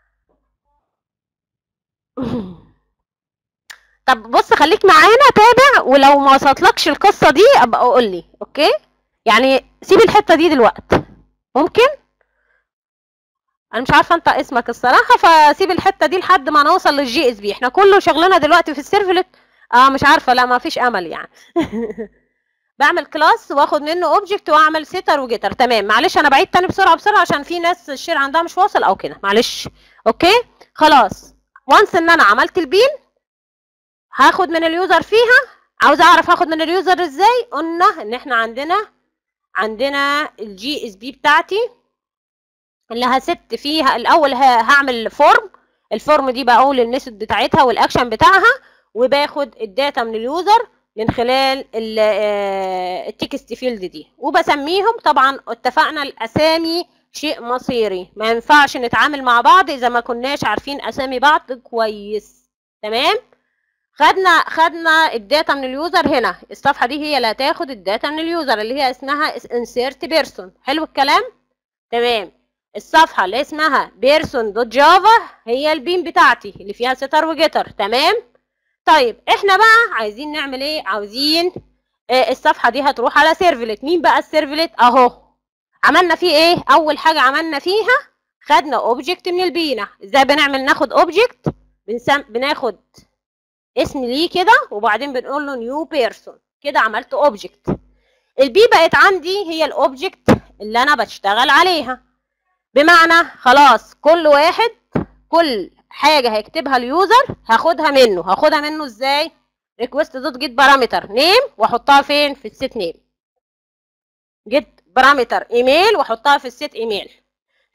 طب بص خليك معانا تابع ولو ما وصلتلكش القصة دي ابقى قول لي اوكي يعني سيب الحتة دي دلوقتي ممكن انا مش عارفه انت اسمك الصراحه فسيب الحته دي لحد ما نوصل للجي اس بي احنا كله شغلنا دلوقتي في السيرفلت اه مش عارفه لا ما فيش امل يعني بعمل كلاس واخد منه اوبجكت واعمل سيتر وجيتر تمام معلش انا بعيد تاني بسرعه بسرعه عشان في ناس الشير عندها مش واصل او كده معلش اوكي خلاص وانس ان انا عملت البين هاخد من اليوزر فيها عاوز اعرف هاخد من اليوزر ازاي قلنا ان احنا عندنا عندنا الجي اس بي بتاعتي اللي هست فيها الاول ه- هعمل فورم الفورم دي بقول الميثود بتاعتها والاكشن بتاعها وباخد الداتا من اليوزر من خلال ال- آه، التكست فيلد دي وبسميهم طبعا اتفقنا الاسامي شيء مصيري ما ينفعش نتعامل مع بعض اذا ما كناش عارفين اسامي بعض كويس تمام خدنا خدنا الداتا من اليوزر هنا الصفحه دي هي اللي هتاخد الداتا من اليوزر اللي هي اسمها insert person حلو الكلام تمام الصفحه اللي اسمها person.java هي البين بتاعتي اللي فيها ستر وجيتر تمام طيب احنا بقى عايزين نعمل ايه عاوزين آه الصفحه دي هتروح على سيرفلت مين بقى السيرفلت اهو عملنا فيه ايه اول حاجه عملنا فيها خدنا اوبجكت من البينه ازاي بنعمل ناخد اوبجكت بنسم... بناخد اسم ليه كده وبعدين بنقول له نيو بيرسون كده عملت اوبجكت البي بقت عندي هي الاوبجكت اللي انا بشتغل عليها بمعنى خلاص كل واحد كل حاجه هيكتبها اليوزر هاخدها منه هاخدها منه ازاي ريكوست دوت جيت بارامتر نيم واحطها فين في السيت نيم جيت بارامتر ايميل واحطها في السيت ايميل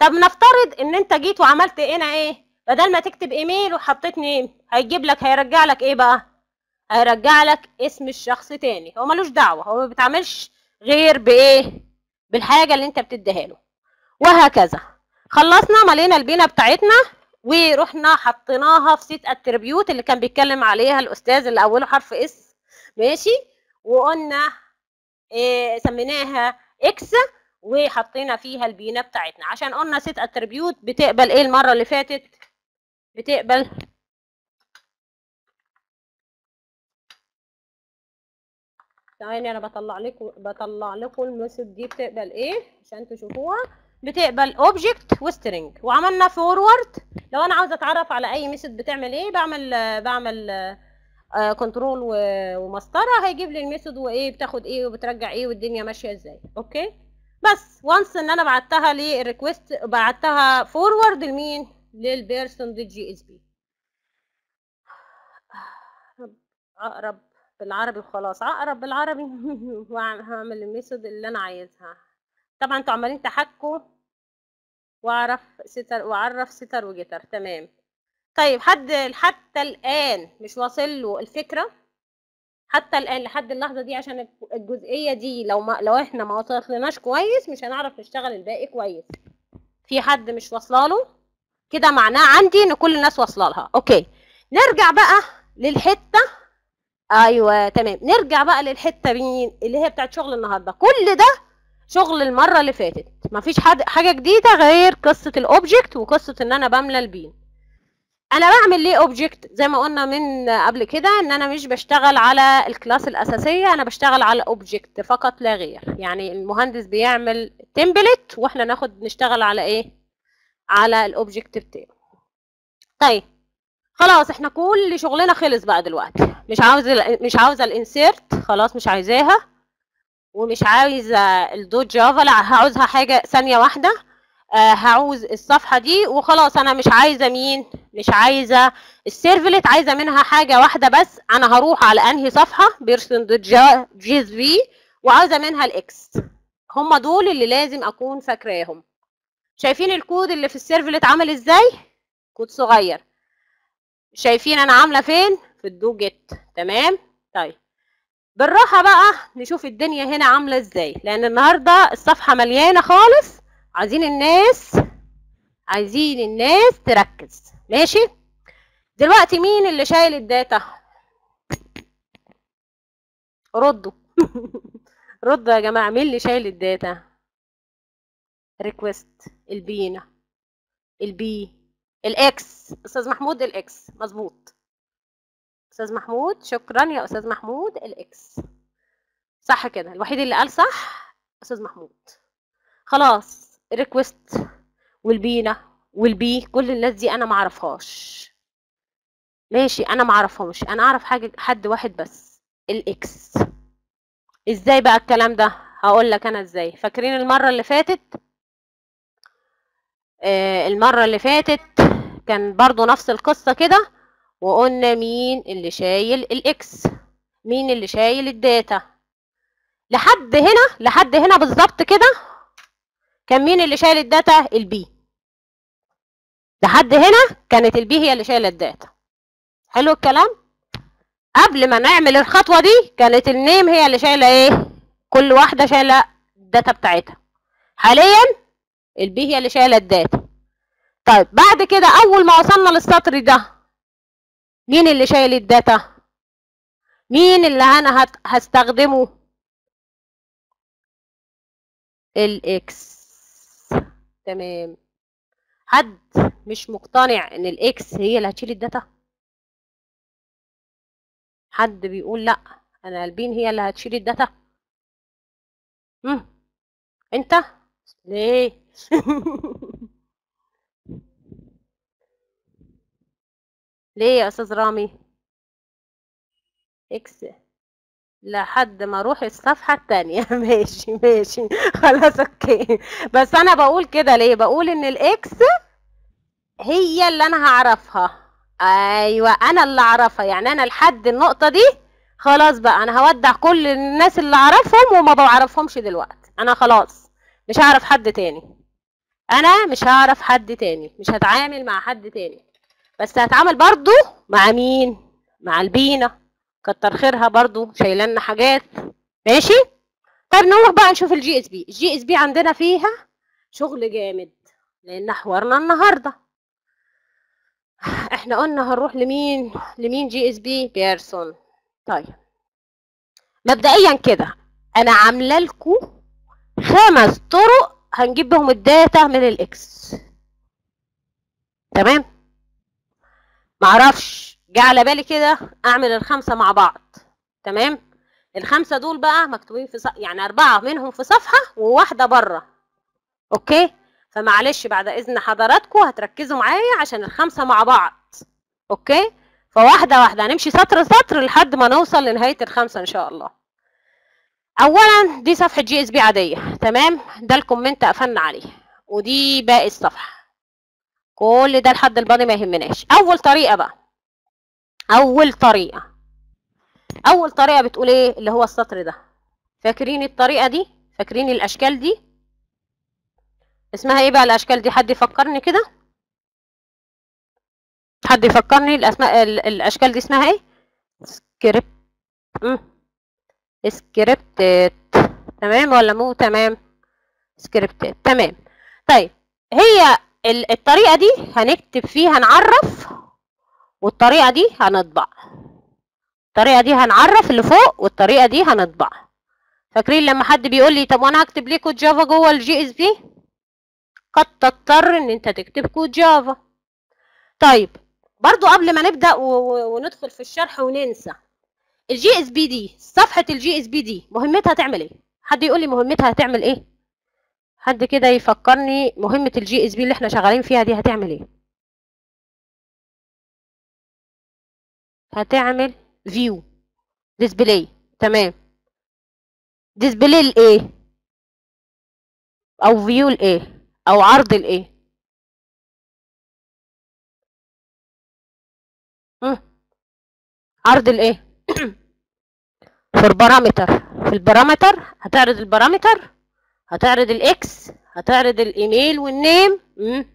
طب نفترض ان انت جيت وعملت هنا ايه بدل ما تكتب ايميل وحطيت نيم هيجيب لك هيرجع لك ايه بقى هيرجع لك اسم الشخص تاني هو ملوش دعوه هو ما بيتعاملش غير بايه بالحاجه اللي انت بتديها له وهكذا خلصنا ملينا البينه بتاعتنا ورحنا حطيناها في سيت اتريبيوت اللي كان بيتكلم عليها الاستاذ اللي اوله حرف اس ماشي وقلنا إيه سميناها اكس وحطينا فيها البينه بتاعتنا عشان قلنا سيت اتريبيوت بتقبل ايه المره اللي فاتت بتقبل ثواني انا بطلع لكم بطلع لكم الميثود دي بتقبل ايه عشان تشوفوها بتقبل اوبجكت وسترنج وعملنا فورورد لو انا عاوزه اتعرف على اي ميثود بتعمل ايه بعمل آه، بعمل كنترول ومسطره هيجيب لي الميثود وايه بتاخد ايه وبترجع ايه والدنيا ماشيه ازاي اوكي بس وانس ان انا بعتها للريكوست بعتها فورورد لمين للبيرسون دي جي اس بي اقرب بالعربي وخلاص اقرب بالعربي وهعمل الميثود اللي انا عايزها طبعا انتوا عمالين تحكوا واعرف ستر واعرف ستر وجتر تمام طيب حد حتى الان مش واصل له الفكره حتى الان لحد اللحظه دي عشان الجزئيه دي لو ما لو احنا ما وصلناش كويس مش هنعرف نشتغل الباقي كويس في حد مش واصله له كده معناه عندي ان كل الناس واصله لها اوكي نرجع بقى للحته ايوه تمام نرجع بقى للحته مين اللي هي بتاعت شغل النهارده كل ده شغل المره اللي فاتت مفيش حد حاجه جديده غير قصه الاوبجكت وقصه ان انا بملى البين انا بعمل ليه اوبجكت زي ما قلنا من قبل كده ان انا مش بشتغل على الكلاس الاساسيه انا بشتغل على اوبجكت فقط لا غير يعني المهندس بيعمل تمبلت واحنا ناخد نشتغل على ايه على الاوبجكت بتاعه طيب خلاص احنا كل شغلنا خلص بقى دلوقتي مش عاوزه مش عاوزه الانسيرت خلاص مش عايزاها ومش عايزه الدوت جافا لا هعوزها حاجه ثانيه واحده آه هعوز الصفحه دي وخلاص انا مش عايزه مين مش عايزه السيرفلت عايزه منها حاجه واحده بس انا هروح على انهي صفحه بيرسون دوت جي اس في وعاوزه منها الاكس هم دول اللي لازم اكون فاكراهم شايفين الكود اللي في السيرفلت عامل ازاي كود صغير شايفين انا عامله فين في الدو جيت تمام طيب بالراحه بقى نشوف الدنيا هنا عامله ازاي لان النهارده الصفحه مليانه خالص عايزين الناس عايزين الناس تركز ماشي دلوقتي مين اللي شايل الداتا ردوا ردوا يا جماعه مين اللي شايل الداتا ريكوست البينا البي الاكس استاذ محمود الاكس مظبوط استاذ محمود شكرا يا استاذ محمود الاكس صح كده الوحيد اللي قال صح استاذ محمود خلاص ريكوست والبينا والبي كل الناس دي انا ما اعرفهاش ماشي انا ما اعرفهمش انا اعرف حاجه حد واحد بس الاكس ازاي بقى الكلام ده هقول لك انا ازاي فاكرين المره اللي فاتت آه المره اللي فاتت كان برضو نفس القصه كده وقلنا مين اللي شايل الاكس مين اللي شايل الداتا لحد هنا لحد هنا بالظبط كده كان مين اللي شايل الداتا البي لحد هنا كانت البي هي اللي شايله الداتا حلو الكلام قبل ما نعمل الخطوه دي كانت النيم هي اللي شايله ايه كل واحده شايله الداتا بتاعتها حاليا البي هي اللي شايله الداتا طيب بعد كده اول ما وصلنا للسطر ده مين اللي شايل الداتا مين اللي انا هت- هستخدمه الاكس تمام حد مش مقتنع ان الاكس هي اللي هتشيل الداتا حد بيقول لا انا البين هي اللي هتشيل الداتا امم انت ليه ليه يا استاذ رامي اكس لحد ما اروح الصفحة التانية ماشي ماشي خلاص اوكي بس انا بقول كده ليه بقول ان الاكس هي اللي انا هعرفها ايوه انا اللي اعرفها يعني انا لحد النقطة دي خلاص بقى انا هودع كل الناس اللي اعرفهم وما بعرفهمش دلوقتي انا خلاص مش هعرف حد تاني انا مش هعرف حد تاني مش هتعامل مع حد تاني بس هتعامل برضو مع مين مع البينا كتر خيرها برضو شايلنا حاجات ماشي طيب نروح بقى نشوف الجي اس بي الجي اس بي عندنا فيها شغل جامد لان حوارنا النهارده احنا قلنا هنروح لمين لمين جي اس بي بيرسون طيب مبدئيا كده انا عامله لكم خمس طرق هنجيب بهم الداتا من الاكس تمام معرفش جه على بالي كده اعمل الخمسه مع بعض تمام الخمسه دول بقى مكتوبين في ص... يعني اربعه منهم في صفحه وواحده بره اوكي فمعلش بعد اذن حضراتكم هتركزوا معايا عشان الخمسه مع بعض اوكي فواحده واحده هنمشي سطر سطر لحد ما نوصل لنهايه الخمسه ان شاء الله اولا دي صفحه جي اس بي عاديه تمام ده الكومنت قفلنا عليه ودي باقي الصفحه كل ده لحد البادي ما يهمناش اول طريقه بقى اول طريقه اول طريقه بتقول ايه اللي هو السطر ده فاكرين الطريقه دي فاكرين الاشكال دي اسمها ايه بقى الاشكال دي حد يفكرني كده حد يفكرني الاسماء ال- الاشكال دي اسمها ايه سكريبت سكريبتات تمام ولا مو تمام سكريبتات تمام طيب هي ال- الطريقه دي هنكتب فيها نعرف والطريقه دي هنطبع الطريقه دي هنعرف اللي فوق والطريقه دي هنطبع فاكرين لما حد بيقول لي طب وانا هكتب ليه كود جافا جوه الجي اس بي قد تضطر ان انت تكتب كود جافا طيب برضو قبل ما نبدا و- و- وندخل في الشرح وننسى الجي اس بي دي صفحه الجي اس بي دي مهمتها تعمل ايه حد يقول لي مهمتها هتعمل ايه حد كده يفكرني مهمه الجي اس بي اللي احنا شغالين فيها دي هتعمل ايه هتعمل فيو ديسبلاي تمام ديسبلاي لايه او فيو لايه او عرض لايه مم. عرض لايه في البارامتر في البارامتر هتعرض البارامتر هتعرض الاكس هتعرض الايميل والنيم مم.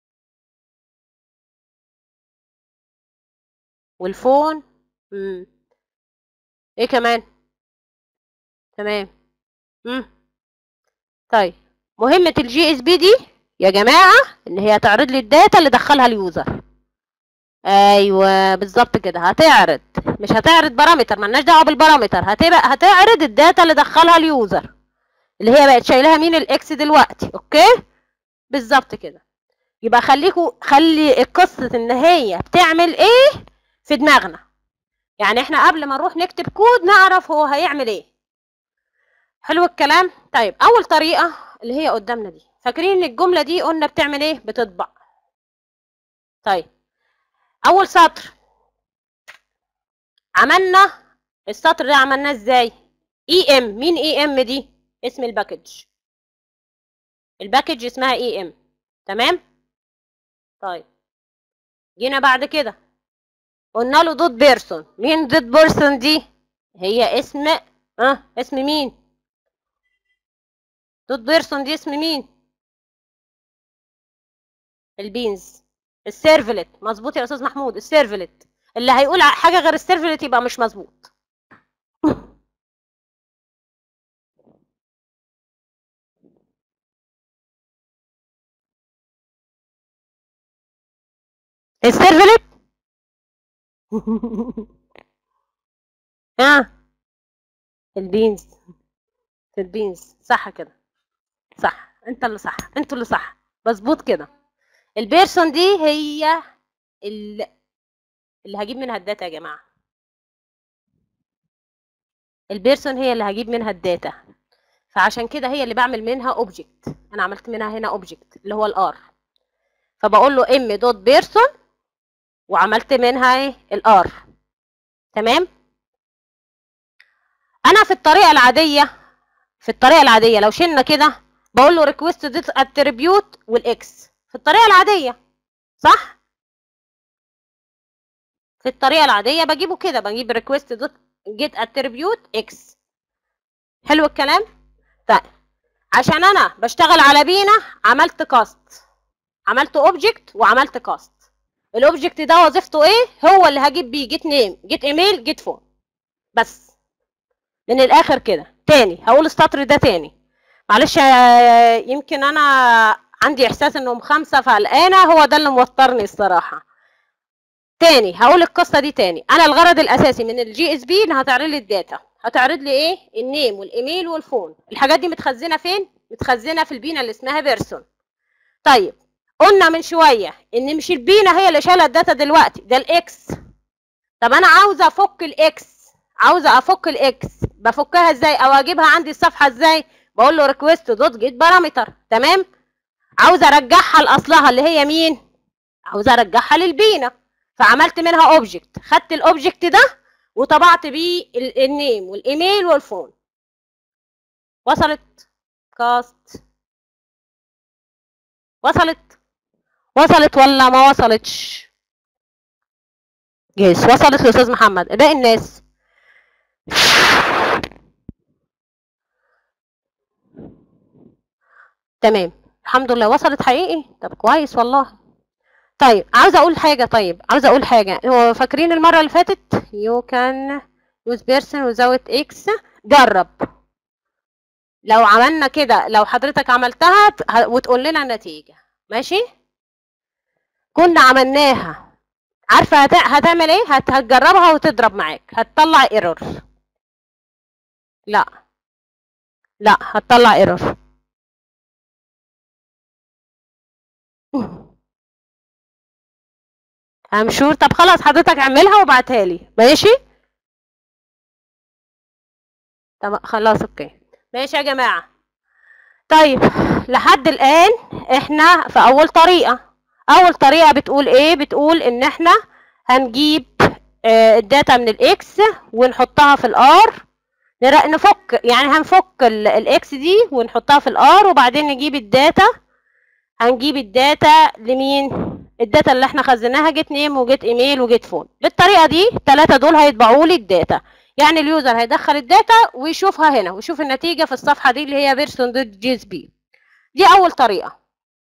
والفون مم. ايه كمان تمام مم. طيب مهمة الجي اس بي دي يا جماعة ان هي تعرض لي الداتا اللي دخلها اليوزر ايوه بالظبط كده هتعرض مش هتعرض بارامتر ملناش دعوه بالبارامتر هتبقى هتعرض الداتا اللي دخلها اليوزر اللي هي بقت شايلها مين الاكس دلوقتي اوكي بالظبط كده يبقى خليكوا خلي قصه ان هي بتعمل ايه في دماغنا يعني احنا قبل ما نروح نكتب كود نعرف هو هيعمل ايه حلو الكلام طيب اول طريقه اللي هي قدامنا دي فاكرين ان الجمله دي قلنا بتعمل ايه بتطبع طيب اول سطر عملنا السطر ده عملناه ازاي اي ام مين اي ام دي اسم الباكج الباكج اسمها اي ام تمام طيب جينا بعد كده قلنا له دوت بيرسون مين دوت بيرسون دي هي اسم اه اسم مين دوت بيرسون دي اسم مين البينز السيرفلت مظبوط يا استاذ محمود السيرفلت اللي هيقول حاجه غير السيرفلت يبقى مش مظبوط السيرفلت ها البينز البينز صح كده صح انت اللي صح انتوا اللي صح مظبوط كده البيرسون دي هي اللي, اللي هجيب منها الداتا يا جماعه البيرسون هي اللي هجيب منها الداتا فعشان كده هي اللي بعمل منها اوبجكت انا عملت منها هنا اوبجكت اللي هو الار فبقول له ام دوت بيرسون وعملت منها ايه الار تمام انا في الطريقه العاديه في الطريقه العاديه لو شلنا كده بقول له ريكويست ديت اتريبيوت والاكس في الطريقه العاديه صح في الطريقه العاديه بجيبه كده بجيب ريكويست دوت جيت اتريبيوت اكس حلو الكلام طيب عشان انا بشتغل على بينا عملت كاست عملت اوبجكت وعملت كاست الاوبجكت ده وظيفته ايه هو اللي هجيب بيه جيت نيم جيت ايميل جيت فون بس من الاخر كده تاني هقول السطر ده تاني معلش آه، يمكن انا عندي احساس انهم خمسه فقلقانه هو ده اللي موترني الصراحه تاني هقول القصه دي تاني انا الغرض الاساسي من الجي اس بي انها تعرض لي الداتا هتعرض لي ايه النيم والايميل والفون الحاجات دي متخزنه فين متخزنه في البينا اللي اسمها بيرسون طيب قلنا من شويه ان مش البينا هي اللي شايله الداتا دلوقتي ده الاكس طب انا عاوزه افك الاكس عاوزه افك الاكس بفكها ازاي او اجيبها عندي الصفحه ازاي بقول له ريكويست دوت جيت بارامتر تمام عاوزه ارجعها لاصلها اللي هي مين عاوزه ارجعها للبينا فعملت منها اوبجكت خدت الاوبجكت ده وطبعت بيه ال- النيم والايميل والفون وصلت كاست وصلت وصلت ولا ما وصلتش جيس وصلت لاستاذ محمد باقي الناس تمام الحمد لله وصلت حقيقي طب كويس والله طيب عاوزه اقول حاجه طيب عاوزه اقول حاجه هو فاكرين المره اللي فاتت you can use person without x جرب لو عملنا كده لو حضرتك عملتها ت- ه- وتقول لنا النتيجه ماشي كنا عملناها عارفه هت... هتعمل ايه هت... هتجربها وتضرب معاك هتطلع ايرور لا لا هتطلع ايرور I'm sure طب خلاص حضرتك اعملها وابعتها لي ماشي طب خلاص اوكي ماشي يا جماعة طيب لحد الآن احنا في أول طريقة أول طريقة بتقول ايه بتقول ان احنا هنجيب آه، الداتا من الاكس ونحطها في الار نفك يعني هنفك ال- الاكس دي ونحطها في الار وبعدين نجيب الداتا هنجيب الداتا لمين الداتا اللي احنا خزناها جيت نيم وجيت ايميل وجيت فون بالطريقه دي الثلاثه دول هيطبعوا لي الداتا يعني اليوزر هيدخل الداتا ويشوفها هنا ويشوف النتيجه في الصفحه دي اللي هي بيرسون دوت جي اس بي دي اول طريقه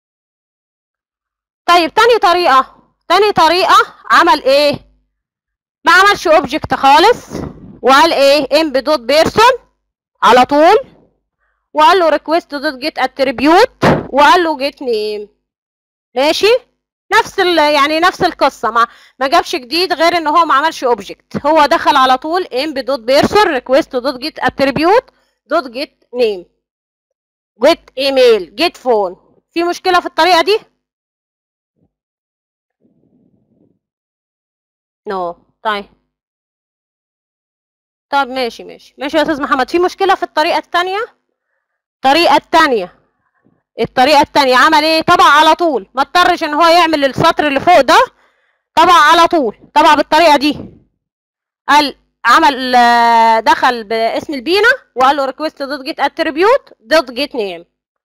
طيب تاني طريقه تاني طريقه عمل ايه ما عملش اوبجكت خالص وقال ايه ام دوت بيرسون على طول وقال له ريكويست دوت جيت اتريبيوت وقال له جيت نيم ماشي نفس ال يعني نفس القصه ما ما جابش جديد غير ان هو ما عملش اوبجكت هو دخل على طول ام دوت بيرسون ريكويست دوت جيت اتريبيوت دوت جيت نيم جيت ايميل جيت فون في مشكله في الطريقه دي نو no. طيب طب ماشي ماشي ماشي يا استاذ محمد في مشكله في الطريقه الثانيه الطريقه الثانيه الطريقه الثانيه عمل ايه طبع على طول ما اضطرش ان هو يعمل السطر اللي فوق ده طبع على طول طبع بالطريقه دي قال عمل آه، دخل باسم البينا وقال له ريكويست دوت جيت اتريبيوت دوت جيت نيم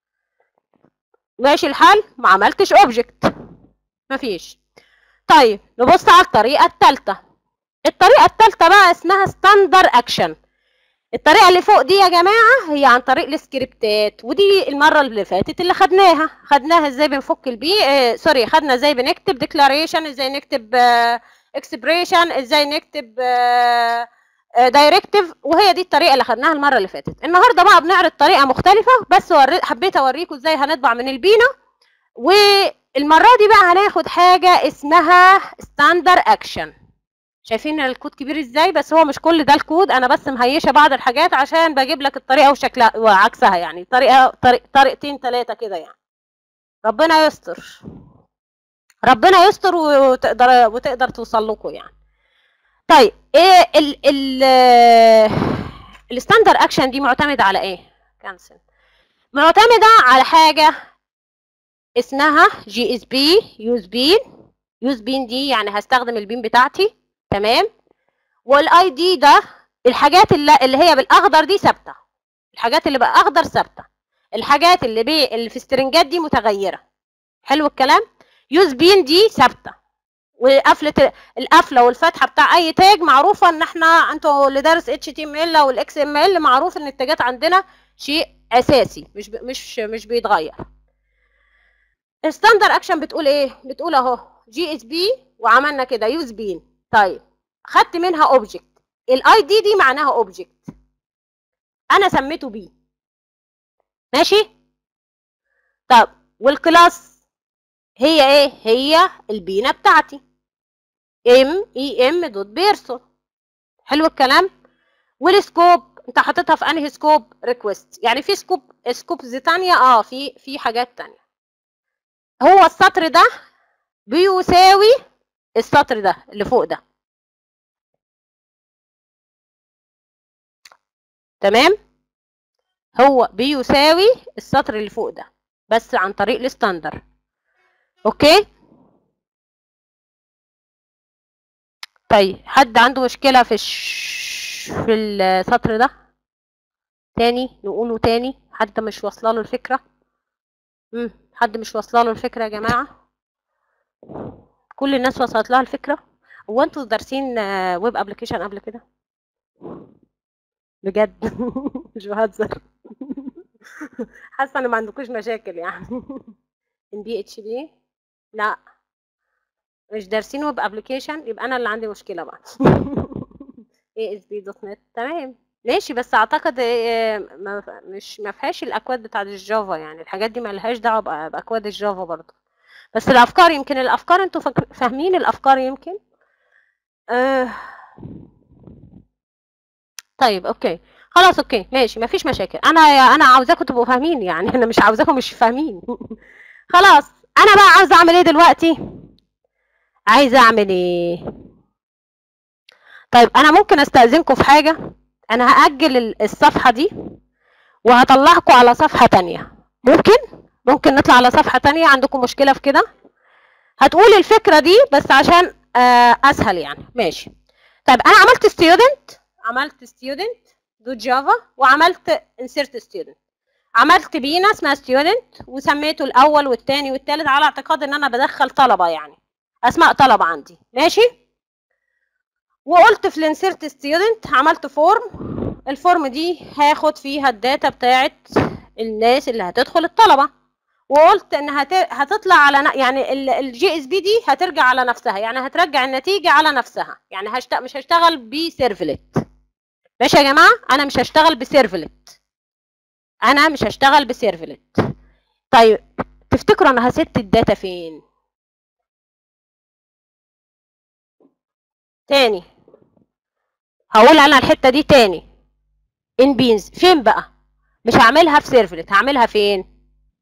ماشي الحال ما عملتش اوبجكت مفيش طيب نبص على الطريقه الثالثه الطريقه الثالثه بقى اسمها ستاندر اكشن الطريقه اللي فوق دي يا جماعه هي عن طريق السكريبتات ودي المره اللي فاتت اللي خدناها خدناها ازاي بنفك البي آه سوري خدنا ازاي بنكتب ديكلاريشن ازاي نكتب اكسبريشن ازاي نكتب دايركتيف وهي دي الطريقه اللي خدناها المره اللي فاتت النهارده بقى بنعرض طريقه مختلفه بس وري حبيت اوريكم ازاي هنطبع من البينا والمره دي بقى هناخد حاجه اسمها ستاندر اكشن شايفين الكود كبير ازاي بس هو مش كل ده الكود انا بس مهيشه بعض الحاجات عشان بجيب لك الطريقه وشكلها وعكسها يعني طريقه طريق طريقتين ثلاثه كده يعني ربنا يستر ربنا يستر وتقدر وتقدر توصل لكم يعني طيب ايه ال ال الستاندر اكشن دي معتمده على ايه كانسل معتمده على حاجه اسمها جي اس بي يوز بين يوز بين دي يعني هستخدم البين بتاعتي تمام والاي دي ده الحاجات اللي, اللي هي بالاخضر دي ثابته الحاجات اللي بالاخضر ثابته الحاجات اللي بي اللي في السترنجات دي متغيره حلو الكلام يوز بين دي ثابته وقفله القفله والفتحه بتاع اي تاج معروفه ان احنا انتوا اللي دارس اتش تي ام ال او الاكس ام ال معروف ان التاجات عندنا شيء اساسي مش ب... مش مش بيتغير الستاندر اكشن بتقول ايه بتقول اهو جي اس بي وعملنا كده يوز بين طيب خدت منها اوبجكت الاي دي دي معناها اوبجكت انا سميته بي ماشي طب والكلاس هي ايه هي البينه بتاعتي ام اي ام دوت بيرسون حلو الكلام والسكوب انت حاططها في انهي سكوب ريكويست يعني في سكوب سكوبز تانية اه في في حاجات تانية هو السطر ده بيساوي السطر ده اللي فوق ده تمام هو بيساوي السطر اللي فوق ده بس عن طريق الستاندر اوكي طيب حد عنده مشكلة في الش... في السطر ده تاني نقوله تاني حد مش واصله له الفكرة مم. حد مش واصله له الفكرة يا جماعة كل الناس وصلت لها الفكرة هو انتوا دارسين ويب ابلكيشن قبل كده بجد مش بهزر حاسه ان ما عندكوش مشاكل يعني ان بي اتش بي لا مش دارسين ويب ابلكيشن يبقى انا اللي عندي مشكله بقى اي اس بي دوت نت تمام ماشي بس اعتقد ما مش ما فيهاش الاكواد بتاعت الجافا يعني الحاجات دي ما لهاش دعوه باكواد الجافا برضه بس الافكار يمكن الافكار انتوا فاهمين الافكار يمكن آه طيب اوكي خلاص اوكي ماشي مفيش مشاكل انا انا عاوزاكم تبقوا فاهمين يعني انا مش عاوزاكم مش فاهمين خلاص انا بقى عاوزه اعمل ايه دلوقتي عايزه اعمل ايه طيب انا ممكن استاذنكم في حاجه انا هاجل الصفحه دي وهطلعكم على صفحه تانية ممكن ممكن نطلع على صفحه تانية عندكم مشكله في كده هتقول الفكره دي بس عشان اسهل يعني ماشي طيب انا عملت ستودنت عملت ستودنت دوت جافا وعملت insert student عملت بينا اسمها student وسميته الاول والثاني والثالث على اعتقاد ان انا بدخل طلبه يعني اسماء طلبه عندي ماشي وقلت في الانسيرت ستودنت عملت فورم الفورم دي هاخد فيها الداتا بتاعت الناس اللي هتدخل الطلبه وقلت ان هت... هتطلع على ن... يعني الجي اس بي دي هترجع على نفسها يعني هترجع النتيجه على نفسها يعني هشت... مش هشتغل بسيرفلت ماشي يا جماعه انا مش هشتغل بسيرفلت انا مش هشتغل بسيرفلت طيب تفتكروا انا هست الداتا فين تاني هقول انا الحته دي تاني ان بينز فين بقى مش هعملها في سيرفلت هعملها فين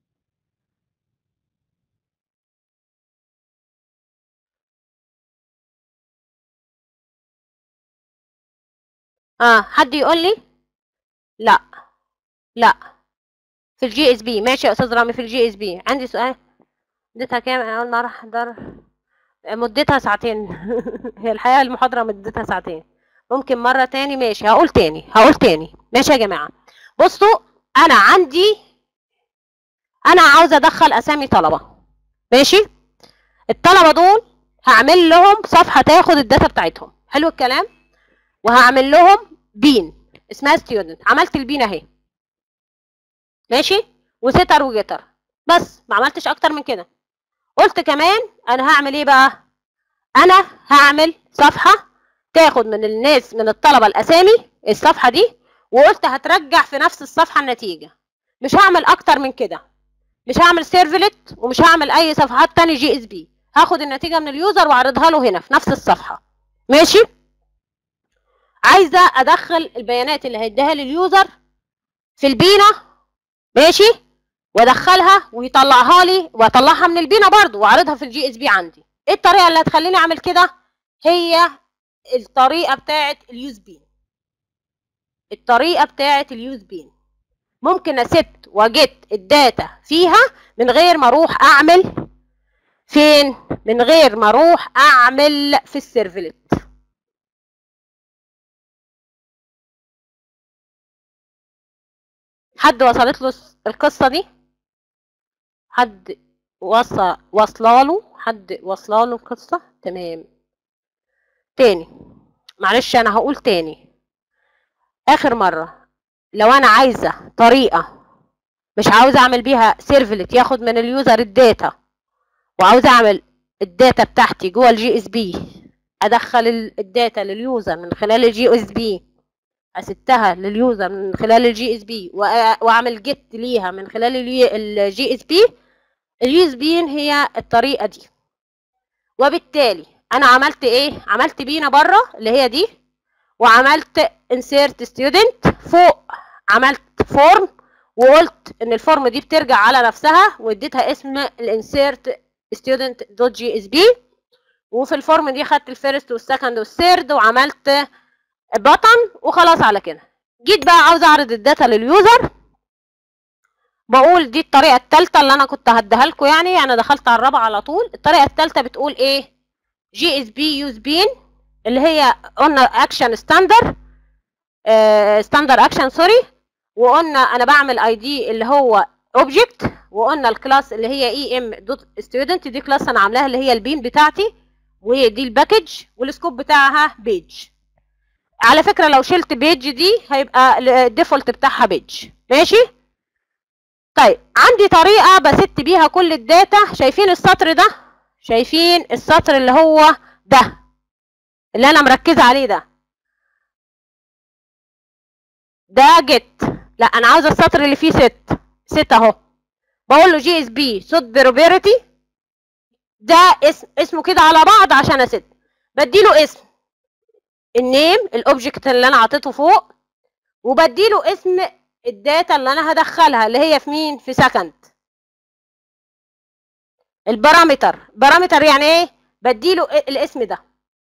اه حد يقول لي لا لا في الجي اس بي ماشي يا استاذ رامي في الجي اس بي عندي سؤال مدتها كام اول مره احضر مدتها ساعتين هي الحقيقه المحاضره مدتها ساعتين ممكن مره تاني ماشي هقول تاني هقول تاني ماشي يا جماعه بصوا انا عندي انا عاوزه ادخل اسامي طلبه ماشي الطلبه دول هعمل لهم صفحه تاخد الداتا بتاعتهم حلو الكلام وهعمل لهم بين اسمها ستودنت عملت البين اهي ماشي وستر وجتر بس ما عملتش اكتر من كده قلت كمان انا هعمل ايه بقى انا هعمل صفحه تاخد من الناس من الطلبه الاسامي الصفحه دي وقلت هترجع في نفس الصفحه النتيجه مش هعمل اكتر من كده مش هعمل سيرفلت ومش هعمل اي صفحات تاني جي اس بي هاخد النتيجه من اليوزر واعرضها له هنا في نفس الصفحه ماشي عايزه ادخل البيانات اللي هيديها لي اليوزر في البينه ماشي وادخلها ويطلعها لي واطلعها من البينه برضو واعرضها في الجي اس بي عندي ايه الطريقه اللي هتخليني اعمل كده هي الطريقه بتاعه اليوز بين الطريقه بتاعه اليوز بين ممكن اسبت واجت الداتا فيها من غير ما اروح اعمل فين من غير ما اروح اعمل في السيرفلت حد وصلت له القصه دي حد وصل واصله له حد واصله له القصه تمام تاني معلش انا هقول تاني اخر مره لو انا عايزه طريقه مش عاوزه اعمل بيها سيرفلت ياخد من اليوزر الداتا وعاوزه اعمل الداتا بتاعتي جوه الجي اس بي ادخل ال- الداتا لليوزر من خلال الجي اس بي اسدها لليوزر من خلال الجي اس بي واعمل جيت ليها من خلال الجي اس بي اليو اس بي هي الطريقه دي وبالتالي انا عملت ايه عملت بينا بره اللي هي دي وعملت insert student فوق عملت فورم وقلت ان الفورم دي بترجع على نفسها واديتها اسم الانسيرت student دوت جي اس بي وفي الفورم دي خدت الفيرست والسكند والثيرد وعملت بطن وخلاص على كده جيت بقى عاوزه اعرض الداتا لليوزر بقول دي الطريقه الثالثه اللي انا كنت هديها لكم يعني انا دخلت على الرابعه على طول الطريقه الثالثه بتقول ايه جي اس بي يوز بين اللي هي قلنا اكشن ستاندر ستاندر اكشن سوري وقلنا انا بعمل اي دي اللي هو اوبجكت وقلنا الكلاس اللي هي اي ام دوت ستودنت دي كلاس انا عاملاها اللي هي البين بتاعتي ودي الباكج والسكوب بتاعها بيج على فكره لو شلت بيج دي هيبقى الديفولت بتاعها بيج ماشي طيب عندي طريقه بست بيها كل الداتا شايفين السطر ده شايفين السطر اللي هو ده اللي انا مركزه عليه ده ده جيت لا انا عاوزه السطر اللي فيه ست ست اهو بقول له جي اس بي صوت بروبيرتي ده اسم اسمه كده على بعض عشان اسد بديله اسم النيم الاوبجكت اللي انا عطيته فوق وبديله اسم الداتا اللي انا هدخلها اللي هي في مين في سكند البارامتر بارامتر يعني ايه بديله الاسم ده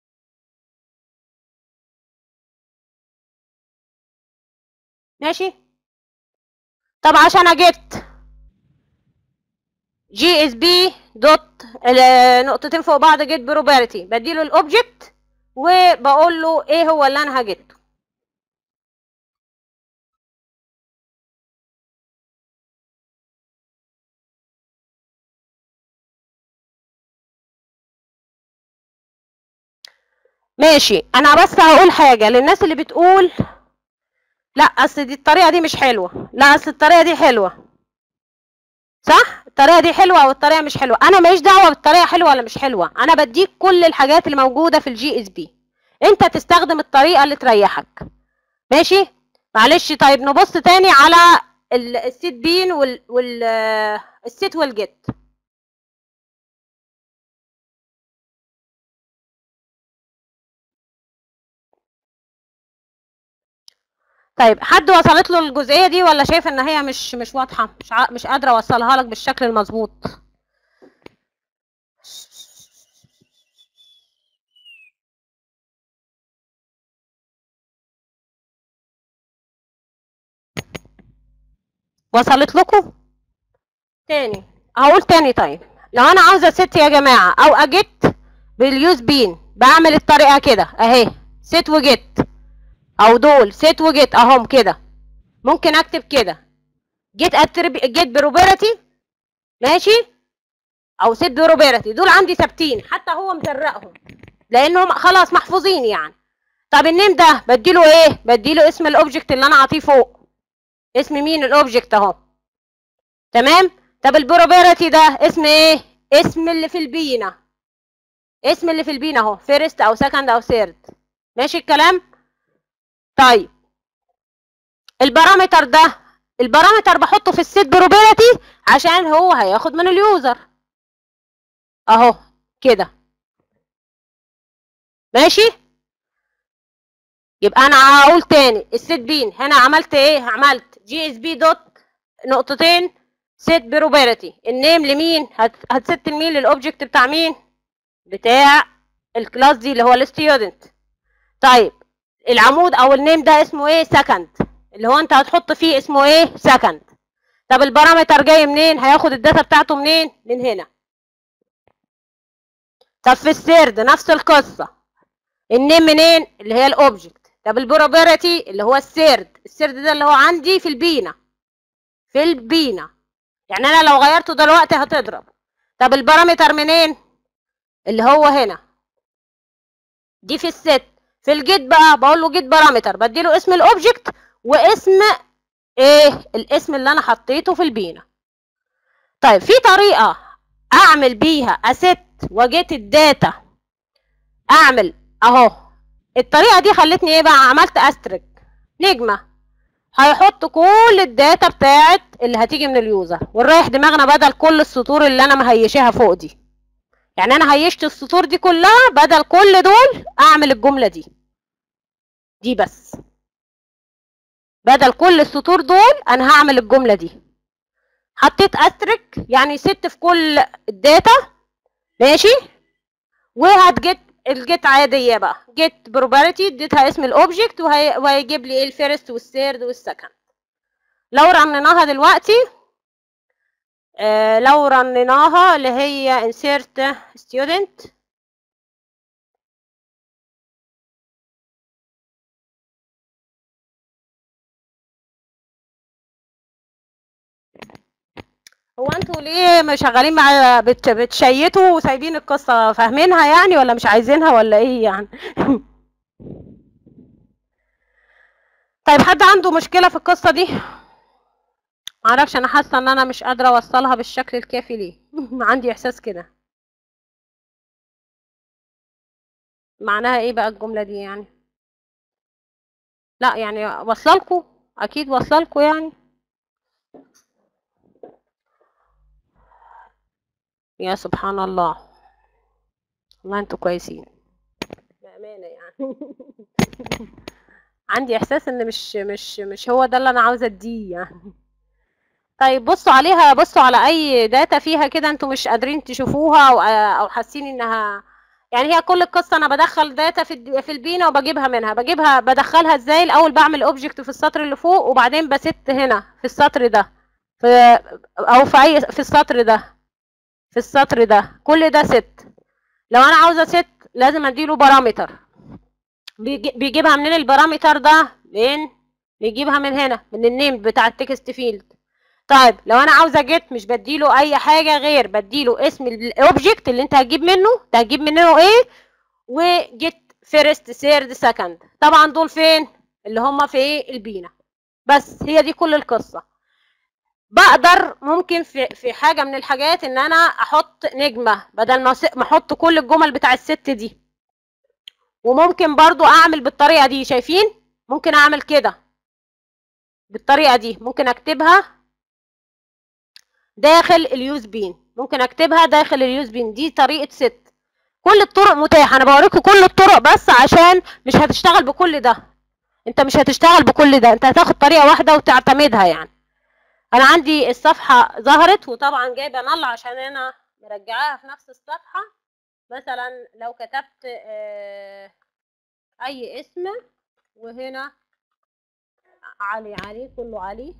ماشي طب عشان اجيت جي اس بي دوت نقطتين فوق بعض جيت بروبرتي بديله الاوبجكت وبقول له ايه هو اللي انا هجيته ماشي انا بس هقول حاجه للناس اللي بتقول لا اصل دي الطريقه دي مش حلوه لا اصل الطريقه دي حلوه صح الطريقه دي حلوه او الطريقه مش حلوه انا ماليش دعوه بالطريقه حلوه ولا مش حلوه انا بديك كل الحاجات اللي موجوده في الجي اس بي انت تستخدم الطريقه اللي تريحك ماشي معلش طيب نبص تاني على ال- السيت بين وال, وال السيت والجيت طيب حد وصلت له الجزئيه دي ولا شايف ان هي مش مش واضحه مش ع... مش قادره اوصلها لك بالشكل المظبوط وصلت لكم تاني هقول تاني طيب لو انا عاوزه ست يا جماعه او اجيت باليوز بين بعمل الطريقه كده اهي ست وجيت او دول ست وجيت اهم كده ممكن اكتب كده جيت اترب جيت بروبرتي ماشي او ست بروبرتي دول عندي ثابتين حتى هو مفرقهم لانهم خلاص محفوظين يعني طب النيم ده بديله ايه بديله اسم الاوبجكت اللي انا عاطيه فوق اسم مين الاوبجكت اهو تمام طب البروبرتي ده اسم ايه اسم اللي في البينا اسم اللي في البينا اهو فيرست او سكند او ثيرد ماشي الكلام طيب البارامتر ده البارامتر بحطه في السيت بروبابيلتي عشان هو هياخد من اليوزر اهو كده ماشي يبقى انا هقول تاني السيت بين هنا عملت ايه عملت جي اس بي دوت نقطتين سيت بروبابيلتي النيم لمين هت- هتست لمين للاوبجكت بتاع مين بتاع الكلاس دي اللي هو الستودنت طيب العمود او النيم ده اسمه ايه سكند اللي هو انت هتحط فيه اسمه ايه سكند طب البارامتر جاي منين هياخد الداتا بتاعته منين من هنا طب في السيرد نفس القصه النيم منين اللي هي الاوبجكت طب البروبابيلتي اللي هو السيرد السيرد ده اللي هو عندي في البينا في البينا يعني انا لو غيرته دلوقتي هتضرب طب البارامتر منين اللي هو هنا دي في الست في الجيت بقى بقول له جيت بارامتر بديله اسم الاوبجكت واسم ايه الاسم اللي انا حطيته في البينا طيب في طريقه اعمل بيها اسيت وجيت الداتا اعمل اهو الطريقه دي خلتني ايه بقى عملت استرك نجمه هيحط كل الداتا بتاعت اللي هتيجي من اليوزر ونريح دماغنا بدل كل السطور اللي انا مهيشاها فوق دي يعني انا هيشت السطور دي كلها بدل كل دول اعمل الجمله دي دي بس بدل كل السطور دول انا هعمل الجمله دي حطيت استرك يعني ست في كل الداتا ماشي وهتجيت الجيت عاديه بقى جيت بروبرتي اديتها اسم الاوبجكت وهي... وهيجيب لي ايه الفيرست والثيرد والسكند لو رنيناها دلوقتي آه لو رنيناها اللي هي insert student هو انتوا ليه مش شغالين مع بت... بتشيتوا وسايبين القصه فاهمينها يعني ولا مش عايزينها ولا ايه يعني طيب حد عنده مشكله في القصه دي معرفش انا حاسه ان انا مش قادره اوصلها بالشكل الكافي ليه عندي احساس كده معناها ايه بقى الجمله دي يعني لا يعني وصلكوا اكيد وصلكوا يعني يا سبحان الله والله انتوا كويسين بأمانة يعني عندي احساس ان مش مش مش هو ده اللي انا عاوزه اديه يعني طيب بصوا عليها بصوا على اي داتا فيها كده انتوا مش قادرين تشوفوها او او حاسين انها يعني هي كل القصه انا بدخل داتا في الد- في البينا وبجيبها منها بجيبها بدخلها ازاي الاول بعمل اوبجكت في السطر اللي فوق وبعدين بست هنا في السطر ده في او في اي في السطر ده في السطر ده كل ده ست لو انا عاوزه ست لازم اديله بارامتر بيجي- بيجيبها منين البارامتر ده من بيجيبها من هنا من النيم بتاع التكست فيلد طيب لو انا عاوزه جيت مش بديله اي حاجه غير بديله اسم الاوبجكت اللي انت هتجيب منه ده هتجيب منه ايه وجيت فيرست سيرد سكند طبعا دول فين اللي هم في ايه البينا بس هي دي كل القصه بقدر ممكن في في حاجه من الحاجات ان انا احط نجمه بدل ما أس- ما احط كل الجمل بتاع الست دي وممكن برضو اعمل بالطريقه دي شايفين ممكن اعمل كده بالطريقه دي ممكن اكتبها داخل اليوز بين ممكن اكتبها داخل اليوز بين دي طريقه ست كل الطرق متاحه انا بوريكم كل الطرق بس عشان مش هتشتغل بكل ده انت مش هتشتغل بكل ده انت هتاخد طريقه واحده وتعتمدها يعني انا عندي الصفحه ظهرت وطبعا جايبه نل عشان انا مرجعاها في نفس الصفحه مثلا لو كتبت آه، اي اسم وهنا علي علي كله علي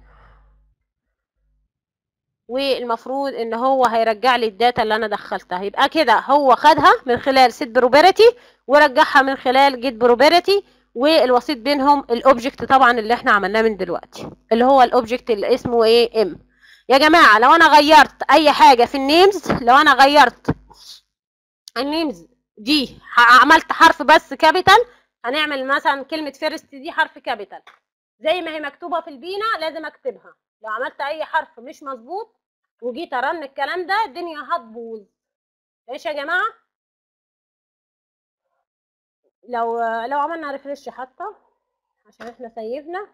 والمفروض ان هو هيرجع لي الداتا اللي انا دخلتها يبقى كده هو خدها من خلال سيت بروبرتي ورجعها من خلال جيت بروبرتي والوسيط بينهم الاوبجكت طبعا اللي احنا عملناه من دلوقتي اللي هو الاوبجكت اللي اسمه ايه ام يا جماعه لو انا غيرت اي حاجه في النيمز لو انا غيرت النيمز دي ح- عملت حرف بس كابيتال هنعمل مثلا كلمه فيرست دي حرف كابيتال زي ما هي مكتوبه في البينا لازم اكتبها لو عملت اي حرف مش مظبوط وجيت ارن الكلام ده الدنيا هتبوظ ماشي يا جماعه لو لو عملنا ريفرش حتى عشان احنا سيفنا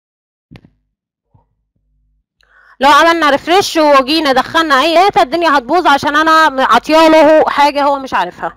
لو عملنا ريفرش وجينا دخلنا اي داتا الدنيا هتبوظ عشان انا عطياله حاجه هو مش عارفها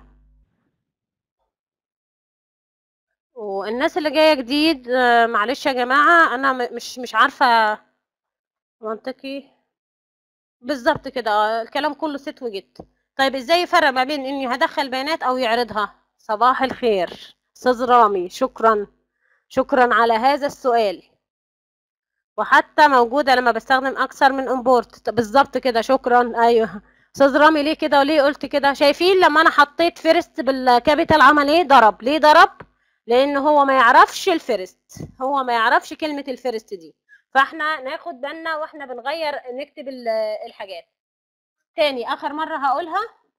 والناس اللي جايه جديد آه، معلش يا جماعه انا م- مش مش عارفه منطقي بالظبط كده آه، الكلام كله ست وجيت طيب ازاي يفرق ما بين اني هدخل بيانات او يعرضها صباح الخير استاذ رامي شكرا شكرا على هذا السؤال وحتى موجوده لما بستخدم اكثر من امبورت بالظبط كده شكرا ايوه استاذ رامي ليه كده وليه قلت كده شايفين لما انا حطيت فيرست بالكابيتال عمل ايه ضرب ليه ضرب لان هو ما يعرفش الفيرست هو ما يعرفش كلمه الفيرست دي فاحنا ناخد بالنا واحنا بنغير نكتب ال- الحاجات تاني اخر مره هقولها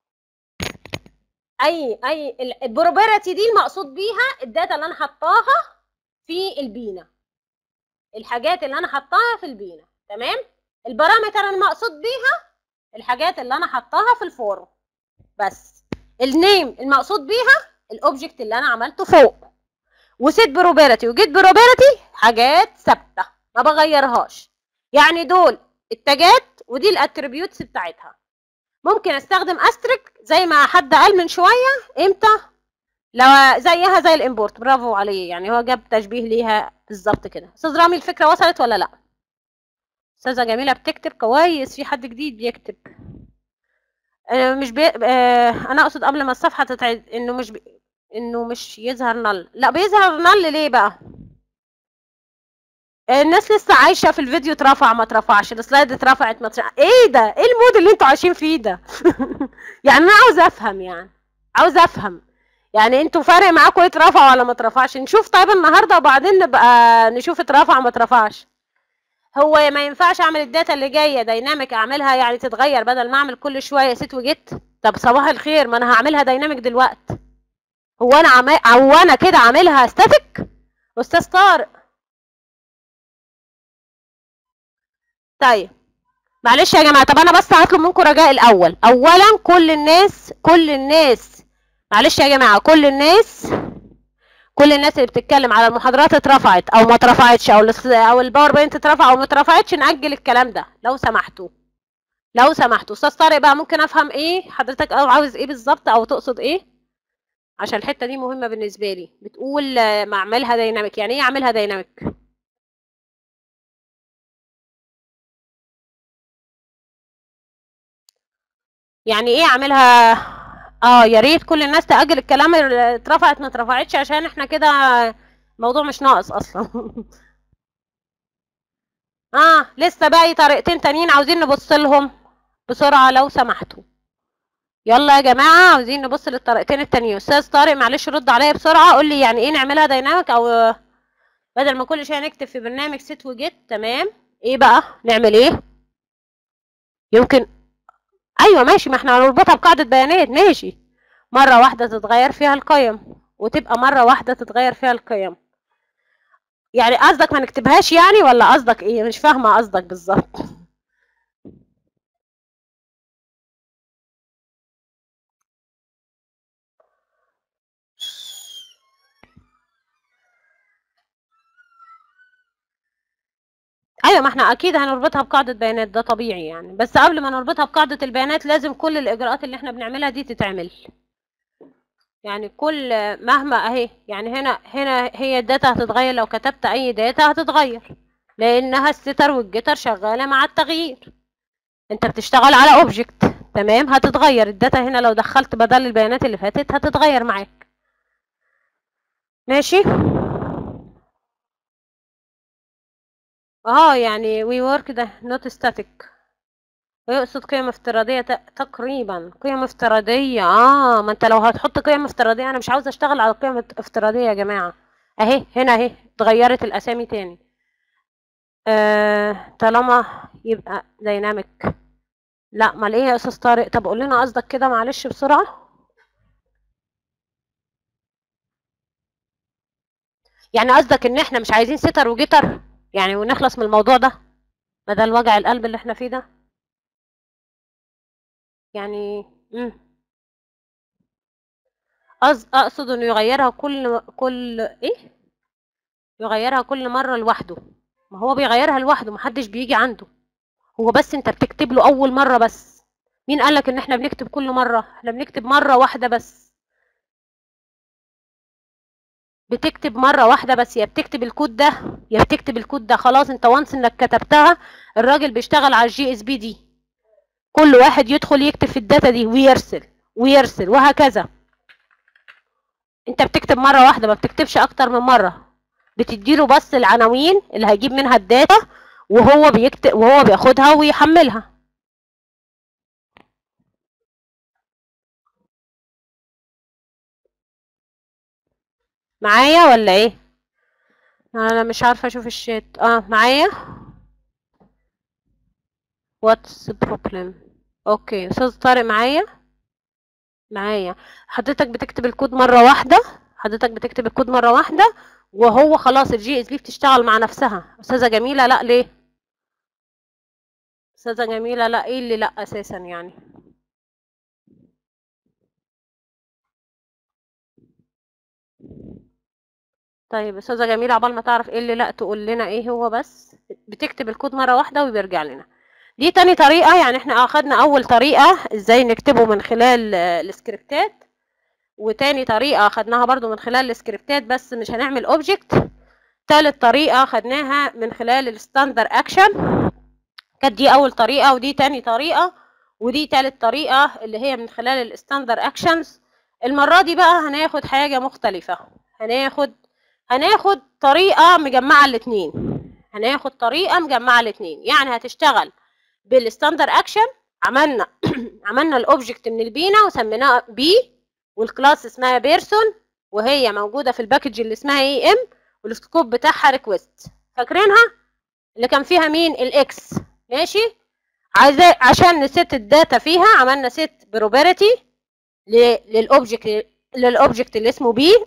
اي اي البروبرتي دي المقصود بيها الداتا اللي انا حطاها في البينا الحاجات اللي انا حطاها في البينا تمام البارامتر المقصود بيها الحاجات اللي انا حطاها في الفورم بس النيم المقصود بيها الاوبجكت اللي انا عملته فوق وسيت بروبابيلتي وجيت بروبابيلتي حاجات ثابته ما بغيرهاش يعني دول التاجات ودي الاتريبيوتس بتاعتها ممكن استخدم استريك زي ما حد قال من شويه امتى لو زيها زي الامبورت برافو عليه يعني هو جاب تشبيه ليها بالظبط كده استاذ رامي الفكره وصلت ولا لا استاذه جميله بتكتب كويس في حد جديد بيكتب آه، مش بي... آه، انا اقصد قبل ما الصفحه تتعد انه مش بي... انه مش يظهر نل لا بيظهر نل ليه بقى الناس لسه عايشه في الفيديو اترفع ما اترفعش السلايد اترفعت ما اترفعش ايه ده ايه المود اللي انتوا عايشين فيه ده يعني انا عاوز افهم يعني عاوز افهم يعني انتوا فارق معاكم اترفع ولا ما اترفعش نشوف طيب النهارده وبعدين نبقى نشوف اترفع ما اترفعش هو ما ينفعش اعمل الداتا اللي جايه دايناميك اعملها يعني تتغير بدل ما اعمل كل شويه ست وجيت طب صباح الخير ما انا هعملها دايناميك دلوقتي هو انا عم... هو انا كده عاملها ستاتيك استاذ طارق طيب معلش يا جماعه طب انا بس هطلب منكم رجاء الاول اولا كل الناس كل الناس معلش يا جماعه كل الناس كل الناس اللي بتتكلم على المحاضرات اترفعت او ما اترفعتش او الس- او الباوربوينت اترفع او ما اترفعتش ناجل الكلام ده لو سمحتوا لو سمحتوا استاذ طارق بقى ممكن افهم ايه حضرتك او عاوز ايه بالظبط او تقصد ايه عشان الحته دي مهمه بالنسبه لي بتقول آه، ما اعملها دايناميك يعني ايه اعملها دايناميك يعني ايه اعملها اه يا ريت كل الناس تأجل الكلام اللي اترفعت ما اترفعتش عشان احنا كده الموضوع مش ناقص اصلا اه لسه باقي طريقتين تانيين عاوزين نبص لهم بسرعة لو سمحتوا يلا يا جماعة عاوزين نبص للطريقتين التانيين استاذ طارق معلش رد عليا بسرعة قول لي يعني ايه نعملها دايناميك او بدل ما كل شوية نكتب في برنامج ست وجيت تمام ايه بقى نعمل ايه يمكن ايوه ماشي ما احنا هنربطها بقاعدة بيانات ماشي مرة واحدة تتغير فيها القيم وتبقى مرة واحدة تتغير فيها القيم يعني قصدك ما نكتبهاش يعني ولا قصدك ايه مش فاهمة قصدك بالظبط ايوه ما احنا اكيد هنربطها بقاعدة بيانات ده طبيعي يعني بس قبل ما نربطها بقاعدة البيانات لازم كل الاجراءات اللي احنا بنعملها دي تتعمل يعني كل مهما اهي يعني هنا هنا هي الداتا هتتغير لو كتبت اي داتا هتتغير لانها الستر والجيتر شغاله مع التغيير انت بتشتغل على اوبجكت تمام هتتغير الداتا هنا لو دخلت بدل البيانات اللي فاتت هتتغير معاك ماشي اه يعني we work ده not static ويقصد قيم افتراضية ت- تقريبا قيم افتراضية اه ما انت لو هتحط قيم افتراضية انا مش عاوزة اشتغل على قيم ات- افتراضية يا جماعة اهي هنا اهي اتغيرت الاسامي تاني آه طالما يبقى دايناميك لا امال ايه يا استاذ طارق طب قول لنا قصدك كده معلش بسرعة يعني قصدك ان احنا مش عايزين ستر وجيتر يعني ونخلص من الموضوع ده بدل وجع القلب اللي احنا فيه ده يعني مم. أز- اقصد انه يغيرها كل كل ايه يغيرها كل مرة لوحده ما هو بيغيرها لوحده محدش بيجي عنده هو بس انت بتكتب له اول مرة بس مين قالك ان احنا بنكتب كل مرة احنا بنكتب مرة واحدة بس بتكتب مرة واحدة بس يا بتكتب الكود ده يا بتكتب الكود ده خلاص انت وانس انك كتبتها الراجل بيشتغل على الجي اس بي دي كل واحد يدخل يكتب في الداتا دي ويرسل ويرسل وهكذا انت بتكتب مرة واحدة ما بتكتبش اكتر من مرة بتديله بس العناوين اللي هيجيب منها الداتا وهو بيكتب وهو بياخدها ويحملها معايا ولا ايه انا مش عارفة اشوف الشات اه معايا واتس بروبلم اوكي استاذ طارق معايا معايا حضرتك بتكتب الكود مرة واحدة حضرتك بتكتب الكود مرة واحدة وهو خلاص الجي اس بي بتشتغل مع نفسها استاذه جميله لا ليه استاذه جميله لا ايه اللي لا اساسا يعني طيب استاذه جميله عقبال ما تعرف ايه اللي لا تقول لنا ايه هو بس بتكتب الكود مره واحده وبيرجع لنا دي تاني طريقه يعني احنا اخدنا اول طريقه ازاي نكتبه من خلال آه، السكريبتات وتاني طريقه اخدناها برضو من خلال السكريبتات بس مش هنعمل اوبجكت تالت طريقه خدناها من خلال الستاندر اكشن كانت دي اول طريقه ودي تاني طريقه ودي تالت طريقه اللي هي من خلال الستاندر اكشنز المره دي بقى هناخد حاجه مختلفه هناخد هناخد طريقه مجمعه الاتنين هناخد طريقه مجمعه الاتنين يعني هتشتغل بالستاندر اكشن عملنا عملنا الاوبجكت من البينا وسميناه بي والكلاس اسمها بيرسون وهي موجوده في الباكج اللي اسمها اي ام والسكوب بتاعها ريكويست فاكرينها اللي كان فيها مين الاكس ماشي عايزة عشان نسيت الداتا فيها عملنا سيت بروبرتي للاوبجكت للاوبجكت اللي اسمه بي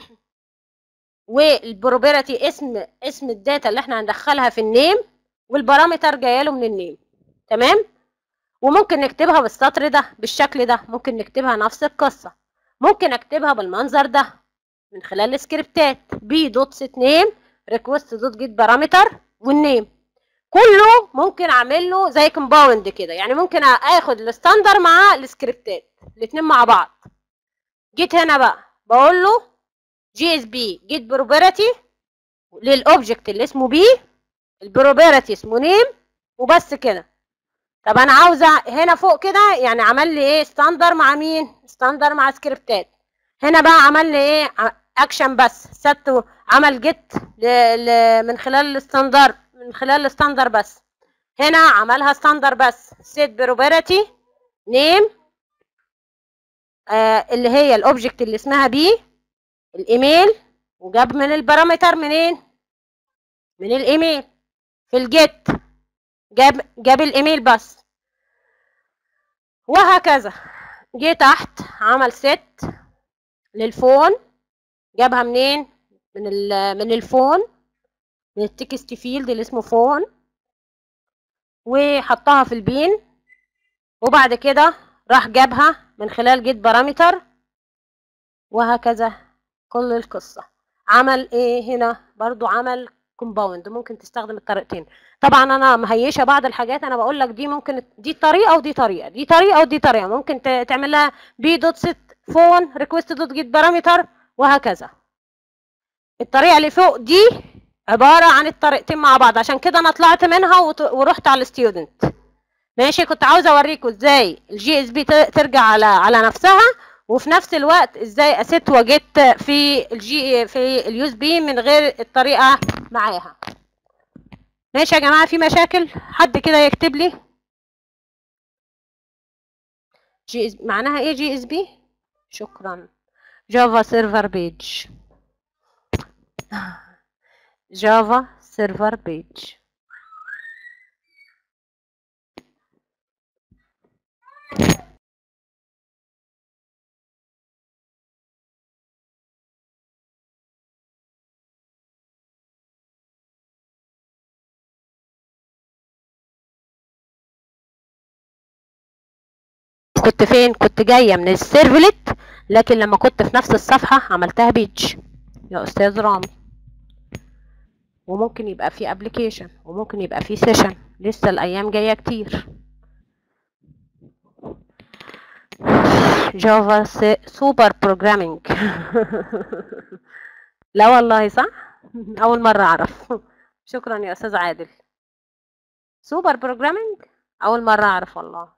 والبروبرتي اسم اسم الداتا اللي احنا هندخلها في النيم والبارامتر جايه له من النيم تمام وممكن نكتبها بالسطر ده بالشكل ده ممكن نكتبها نفس القصه ممكن اكتبها بالمنظر ده من خلال السكريبتات بي دوت سيت نيم ريكوست دوت جيت بارامتر والنيم كله ممكن اعمل له زي كومباوند كده يعني ممكن اخد الستاندر مع السكريبتات الاثنين مع بعض جيت هنا بقى بقول له جي اس بي جيت بروبرتي للاوبجكت اللي اسمه بي البروبرتي اسمه نيم وبس كده طب انا عاوزه هنا فوق كده يعني عمل لي ايه ستاندر مع مين ستاندر مع سكريبتات هنا بقى عمل لي ايه اكشن بس ست عمل جيت من خلال الستاندر من خلال الستاندر بس هنا عملها ستاندر بس سيت بروبرتي نيم آه اللي هي الاوبجكت اللي اسمها بي الايميل وجاب من البارامتر منين من الايميل في الجيت جاب جاب الايميل بس وهكذا جه تحت عمل ست للفون جابها منين من ال من الفون من التكست فيلد اللي اسمه فون وحطها في البين وبعد كده راح جابها من خلال جيت بارامتر وهكذا كل القصة عمل ايه هنا برضو عمل كومباوند ممكن تستخدم الطريقتين طبعا انا مهيشه بعض الحاجات انا بقول لك دي ممكن دي طريقه ودي طريقه دي طريقه ودي طريقه ممكن تعمل لها بي دوت ست فون ريكوست دوت جيت بارامتر وهكذا الطريقه اللي فوق دي عباره عن الطريقتين مع بعض عشان كده انا طلعت منها ورحت على الستودنت ماشي كنت عاوزه اوريكم ازاي الجي اس بي ترجع على على نفسها وفي نفس الوقت ازاي اسيت وجيت في الجي في اليو اس بي من غير الطريقه معاها ماشي يا جماعه في مشاكل حد كده يكتب لي جي اس معناها ايه جي اس بي شكرا جافا سيرفر بيج جافا سيرفر بيج كنت فين كنت جايه من السيرفلت لكن لما كنت في نفس الصفحه عملتها بيج يا استاذ رامي وممكن يبقى في ابلكيشن وممكن يبقى في سيشن لسه الايام جايه كتير جافا سوبر بروجرامينج لا والله صح اول مره اعرف شكرا يا استاذ عادل سوبر بروجرامينج اول مره اعرف والله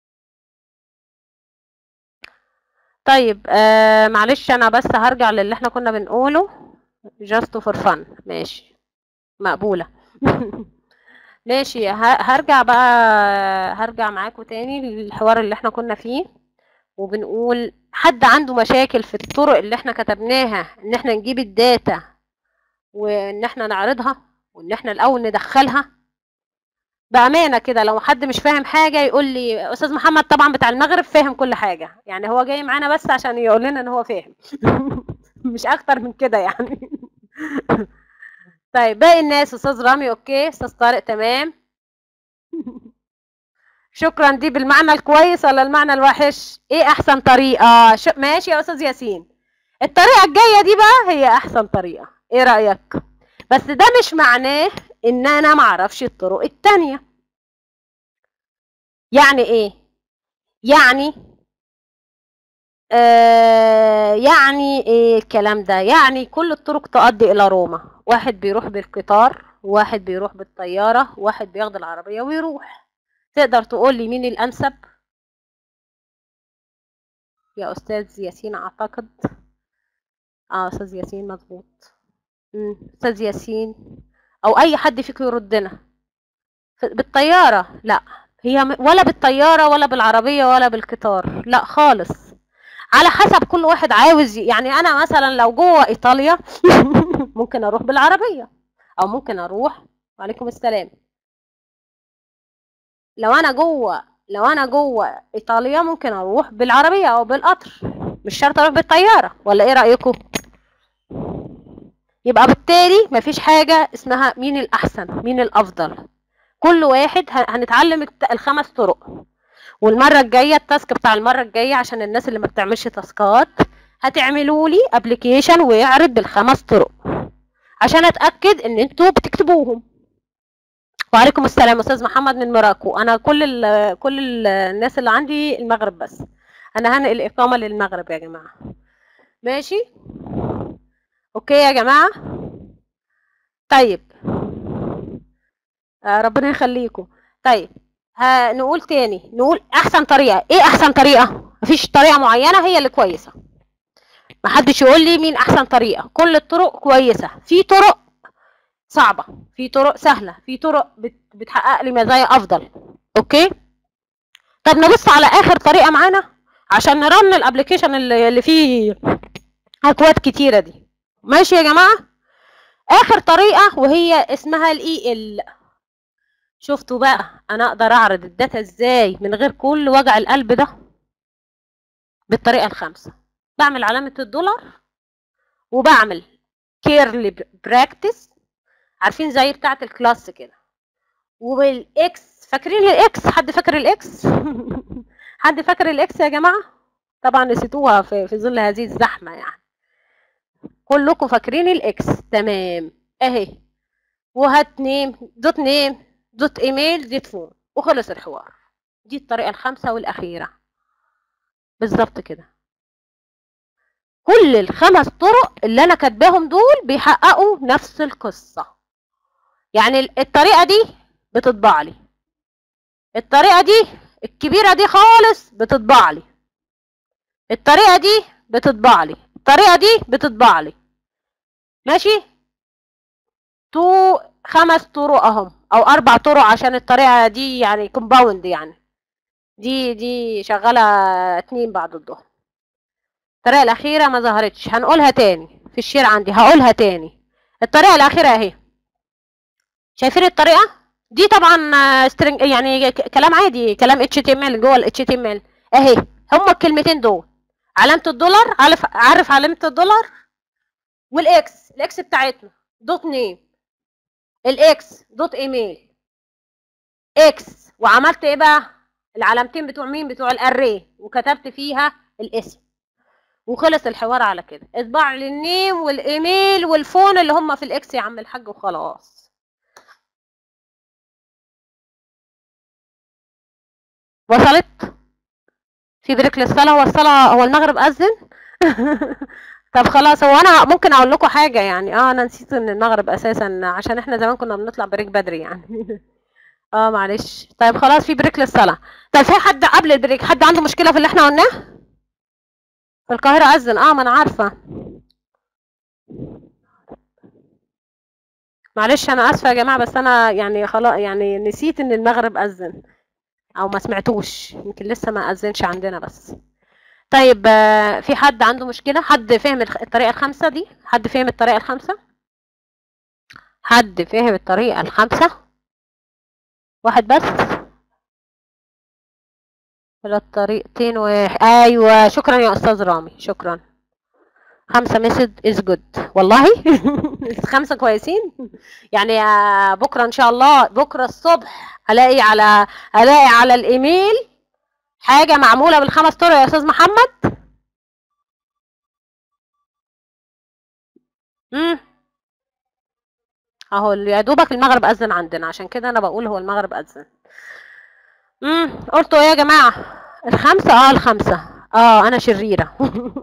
طيب آه معلش انا بس هرجع للي احنا كنا بنقوله just for fun ماشي مقبولة ماشي هرجع بقى هرجع معاكم تاني للحوار اللي احنا كنا فيه وبنقول حد عنده مشاكل في الطرق اللي احنا كتبناها ان احنا نجيب الداتا وان احنا نعرضها وان احنا الاول ندخلها بامانه كده لو حد مش فاهم حاجه يقول لي استاذ محمد طبعا بتاع المغرب فاهم كل حاجه يعني هو جاي معانا بس عشان يقول لنا ان هو فاهم مش اكتر من كده يعني طيب باقي الناس استاذ رامي اوكي استاذ طارق تمام شكرا دي بالمعنى الكويس ولا المعنى الوحش ايه احسن طريقه ش... ماشي يا استاذ ياسين الطريقه الجايه دي بقى هي احسن طريقه ايه رايك بس ده مش معناه ان انا معرفش الطرق التانية يعني ايه يعني آه يعني ايه الكلام ده يعني كل الطرق تؤدي الى روما واحد بيروح بالقطار واحد بيروح بالطيارة واحد بياخد العربية ويروح تقدر تقول لي مين الانسب يا استاذ ياسين اعتقد اه استاذ ياسين مظبوط مم، استاذ ياسين او اي حد فيكم يردنا ف- بالطيارة لا هي م- ولا بالطيارة ولا بالعربية ولا بالقطار لا خالص على حسب كل واحد عاوز ي- يعني انا مثلا لو جوه ايطاليا ممكن اروح بالعربية او ممكن اروح وعليكم السلام لو انا جوه لو انا جوه ايطاليا ممكن اروح بالعربية او بالقطر مش شرط اروح بالطيارة ولا ايه رأيكم يبقى بالتالي مفيش حاجة اسمها مين الأحسن مين الأفضل كل واحد ه- هنتعلم الت- الخمس طرق والمرة الجاية التاسك بتاع المرة الجاية عشان الناس اللي ما بتعملش تاسكات هتعملوا لي ابلكيشن ويعرض بالخمس طرق عشان اتاكد ان انتوا بتكتبوهم وعليكم السلام استاذ محمد من مراكو انا كل ال كل ال الناس اللي عندي المغرب بس انا هنقل اقامه للمغرب يا جماعه ماشي اوكي يا جماعه طيب آه ربنا يخليكم طيب ها نقول تاني نقول احسن طريقه ايه احسن طريقه مفيش طريقه معينه هي اللي كويسه محدش يقول لي مين احسن طريقه كل الطرق كويسه في طرق صعبه في طرق سهله في طرق بت- بتحقق لي مزايا افضل اوكي طب نبص على اخر طريقه معانا عشان نرن الابلكيشن اللي اللي فيه اكواد كتيره دي ماشي يا جماعه اخر طريقه وهي اسمها الاي ال شفتوا بقى انا اقدر اعرض الداتا ازاي من غير كل وجع القلب ده بالطريقه الخامسه بعمل علامه الدولار وبعمل كيرلي براكتس عارفين زي بتاعه الكلاس كده وبالاكس فاكرين الاكس حد فاكر الاكس حد فاكر الاكس يا جماعه طبعا نسيتوها في, في ظل هذه الزحمه يعني كلكم فاكرين الاكس تمام اهي وهات نيم دوت نيم دوت ايميل دوت فون وخلص الحوار دي الطريقه الخامسه والاخيره بالظبط كده كل الخمس طرق اللي انا كاتباهم دول بيحققوا نفس القصه يعني ال- الطريقه دي بتطبع لي الطريقه دي الكبيره دي خالص بتطبع لي الطريقه دي بتطبع لي الطريقه دي بتطبع لي ماشي تو خمس طرق اهم او اربع طرق عشان الطريقه دي يعني كومباوند يعني دي دي شغاله اتنين بعد الظهر الطريقه الاخيره ما ظهرتش هنقولها تاني في الشير عندي هقولها تاني الطريقه الاخيره اهي شايفين الطريقه دي طبعا آه، string يعني ك- كلام عادي كلام اتش تي ام ال جوه الاتش تي ام ال اهي هما الكلمتين دول علامه الدولار عارف عارف علامه الدولار والاكس الاكس بتاعتنا دوت نيم الاكس دوت ايميل اكس وعملت ايه بقى العلامتين بتوع مين بتوع الاري وكتبت فيها الاسم وخلص الحوار على كده اطبع لي النيم والايميل والفون اللي هم في الاكس يا عم الحاج وخلاص وصلت في بريك للصلاة هو الصلاة هو المغرب أذن طب خلاص هو أنا ممكن أقول لكم حاجة يعني اه أنا نسيت إن المغرب أساسا عشان إحنا زمان كنا بنطلع بريك بدري يعني اه معلش طيب خلاص في بريك للصلاة طيب في حد قبل البريك حد عنده مشكلة في اللي إحنا قلناه في القاهرة أذن اه ما أنا عارفة معلش أنا آسفة يا جماعة بس أنا يعني خلاص يعني نسيت إن المغرب أذن او ما سمعتوش يمكن لسه ما اذنش عندنا بس طيب آه، في حد عنده مشكلة حد فهم الخ- الطريقة الخامسة دي حد فهم الطريقة الخامسة حد فهم الطريقة الخامسة واحد بس ولا الطريقتين واحد ايوه شكرا يا استاذ رامي شكرا خمسة مسد از جود والله خمسة كويسين يعني آه، بكرة ان شاء الله بكرة الصبح الاقي على الاقي على الايميل حاجة معمولة بالخمس طرق يا استاذ محمد امم اهو يا دوبك المغرب اذن عندنا عشان كده انا بقول هو المغرب اذن امم قلتوا ايه يا جماعة الخمسة اه الخمسة اه انا شريرة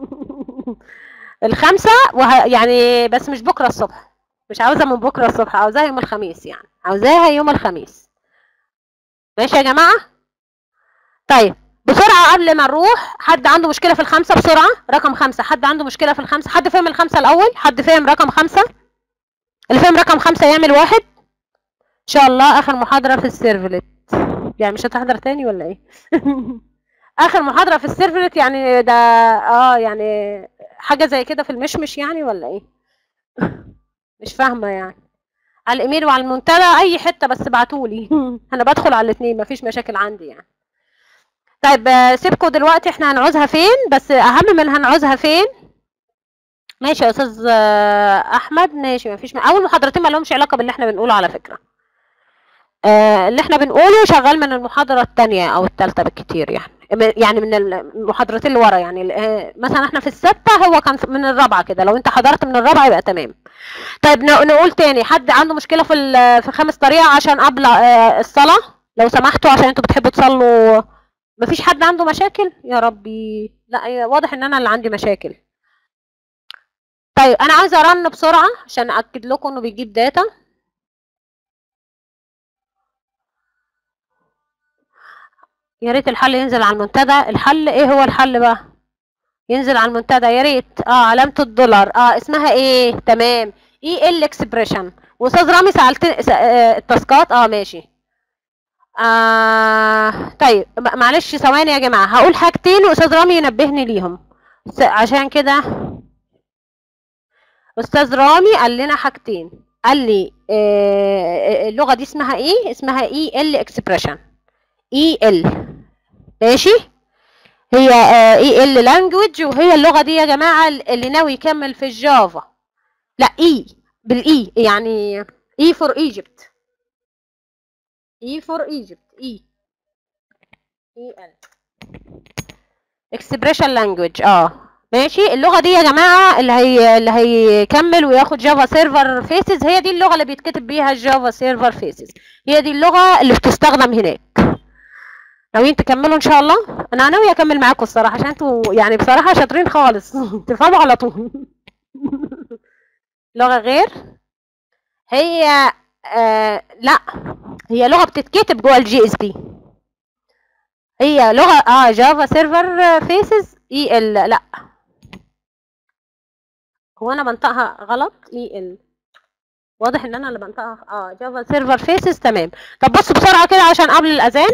الخمسة وه... يعني بس مش بكرة الصبح مش عاوزة من بكرة الصبح عاوزاها يوم الخميس يعني عاوزاها يوم الخميس ماشي يا جماعة طيب بسرعة قبل ما نروح حد عنده مشكلة في الخمسة بسرعة رقم خمسة حد عنده مشكلة في الخمسة حد فهم الخمسة الأول حد فهم رقم خمسة اللي فهم رقم خمسة يعمل واحد إن شاء الله آخر محاضرة في السيرفلت يعني مش هتحضر تاني ولا إيه آخر محاضرة في السيرفلت يعني ده اه يعني حاجة زي كده في المشمش يعني ولا إيه مش فاهمة يعني على الإيميل وعلى المنتدى أي حتة بس ابعتولي أنا بدخل على الاتنين مفيش مشاكل عندي يعني طيب آه، سيبكوا دلوقتي احنا هنعوزها فين بس اهم من هنعوزها فين ماشي يا استاذ آه، احمد ماشي مفيش م... اول محاضرتين ما لهمش علاقه باللي احنا بنقوله على فكره آه، اللي احنا بنقوله شغال من المحاضره الثانيه او الثالثه بالكتير يعني م- يعني من المحاضرتين اللي ورا يعني آه، مثلا احنا في السته هو كان في- من الرابعه كده لو انت حضرت من الرابعه يبقى تمام طيب ن- نقول تاني حد عنده مشكله في ال- في خامس طريقه عشان قبل آه، الصلاه لو سمحتوا عشان انتوا بتحبوا تصلوا مفيش حد عنده مشاكل يا ربي لا هي واضح ان انا اللي عندي مشاكل طيب انا عايزه ارن بسرعه عشان اكد لكم انه بيجيب داتا يا ريت الحل ينزل على المنتدى الحل ايه هو الحل بقى ينزل على المنتدى يا ريت اه علامه الدولار اه اسمها ايه تمام اي ال اكسبريشن واستاذ رامي سالت س- آه، التاسكات اه ماشي آه طيب م- معلش ثواني يا جماعة هقول حاجتين وأستاذ رامي ينبهني ليهم س- عشان كده أستاذ رامي قال لنا حاجتين قال لي آه اللغة دي اسمها ايه اسمها اي ال اكسبريشن اي ال ماشي هي اي ال لانجوج وهي اللغة دي يا جماعة اللي ناوي يكمل في الجافا لا اي بالاي يعني اي فور ايجيبت E for Egypt E E L expression language اه ماشي اللغة دي يا جماعة اللي هي اللي هيكمل وياخد جافا سيرفر فيسز هي دي اللغة اللي بيتكتب بيها الجافا سيرفر فيسز هي دي اللغة اللي بتستخدم هناك ناويين تكملوا ان شاء الله انا ناوية اكمل معاكم الصراحة عشان انتوا يعني بصراحة شاطرين خالص تفهموا على طول لغة غير هي آه لا هي لغه بتتكتب جوه الجي اس بي هي لغه اه جافا سيرفر فيسز اي ال لا هو انا بنطقها غلط اي ال واضح ان انا اللي بنطقها اه جافا سيرفر فيسز تمام طب بصوا بسرعه كده عشان قبل الاذان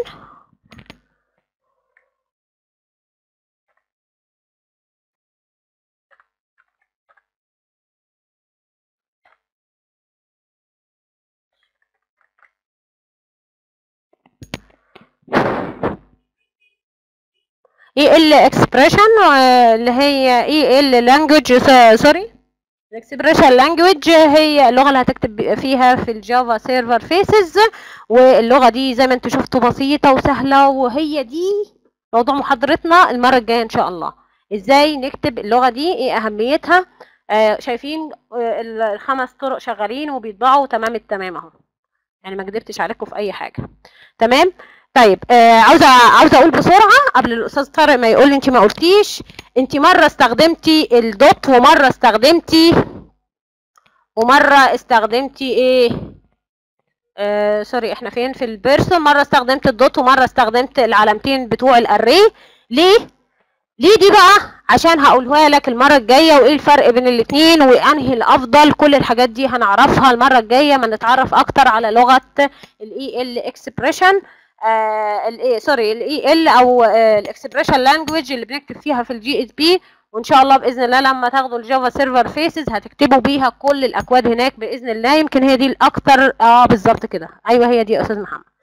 اي ال اكسبريشن اللي هي اي ال لانجوج سوري الاكسبريشن لانجوج هي اللغه اللي هتكتب فيها في الجافا سيرفر فيسز واللغه دي زي ما انتم شفتوا بسيطه وسهله وهي دي موضوع محاضرتنا المره الجايه ان شاء الله ازاي نكتب اللغه دي ايه اهميتها آه شايفين آه الخمس طرق شغالين وبيطبعوا تمام التمام اهو يعني ما كدبتش عليكم في اي حاجه تمام طيب آه عاوزه عاوزه اقول بسرعه قبل الاستاذ طارق ما يقول لي انت ما قلتيش انت مره استخدمتي الدوت ومره استخدمتي ومره استخدمتي ايه آه سوري احنا فين في البيرسون مره استخدمت الدوت ومره استخدمت العلامتين بتوع الاري ليه ليه دي بقى عشان هقولها لك المره الجايه وايه الفرق بين الاثنين وانهي الافضل كل الحاجات دي هنعرفها المره الجايه ما نتعرف اكتر على لغه الاي ال اكسبريشن الاي سوري الاي ال او الاكسبريشن لانجويج اللي بنكتب فيها في الجي اس بي وان شاء الله باذن الله لما تاخدوا الجافا سيرفر فيسز هتكتبوا بيها كل الاكواد هناك باذن الله يمكن هي دي الاكتر اه بالظبط كده ايوه هي دي يا استاذ محمد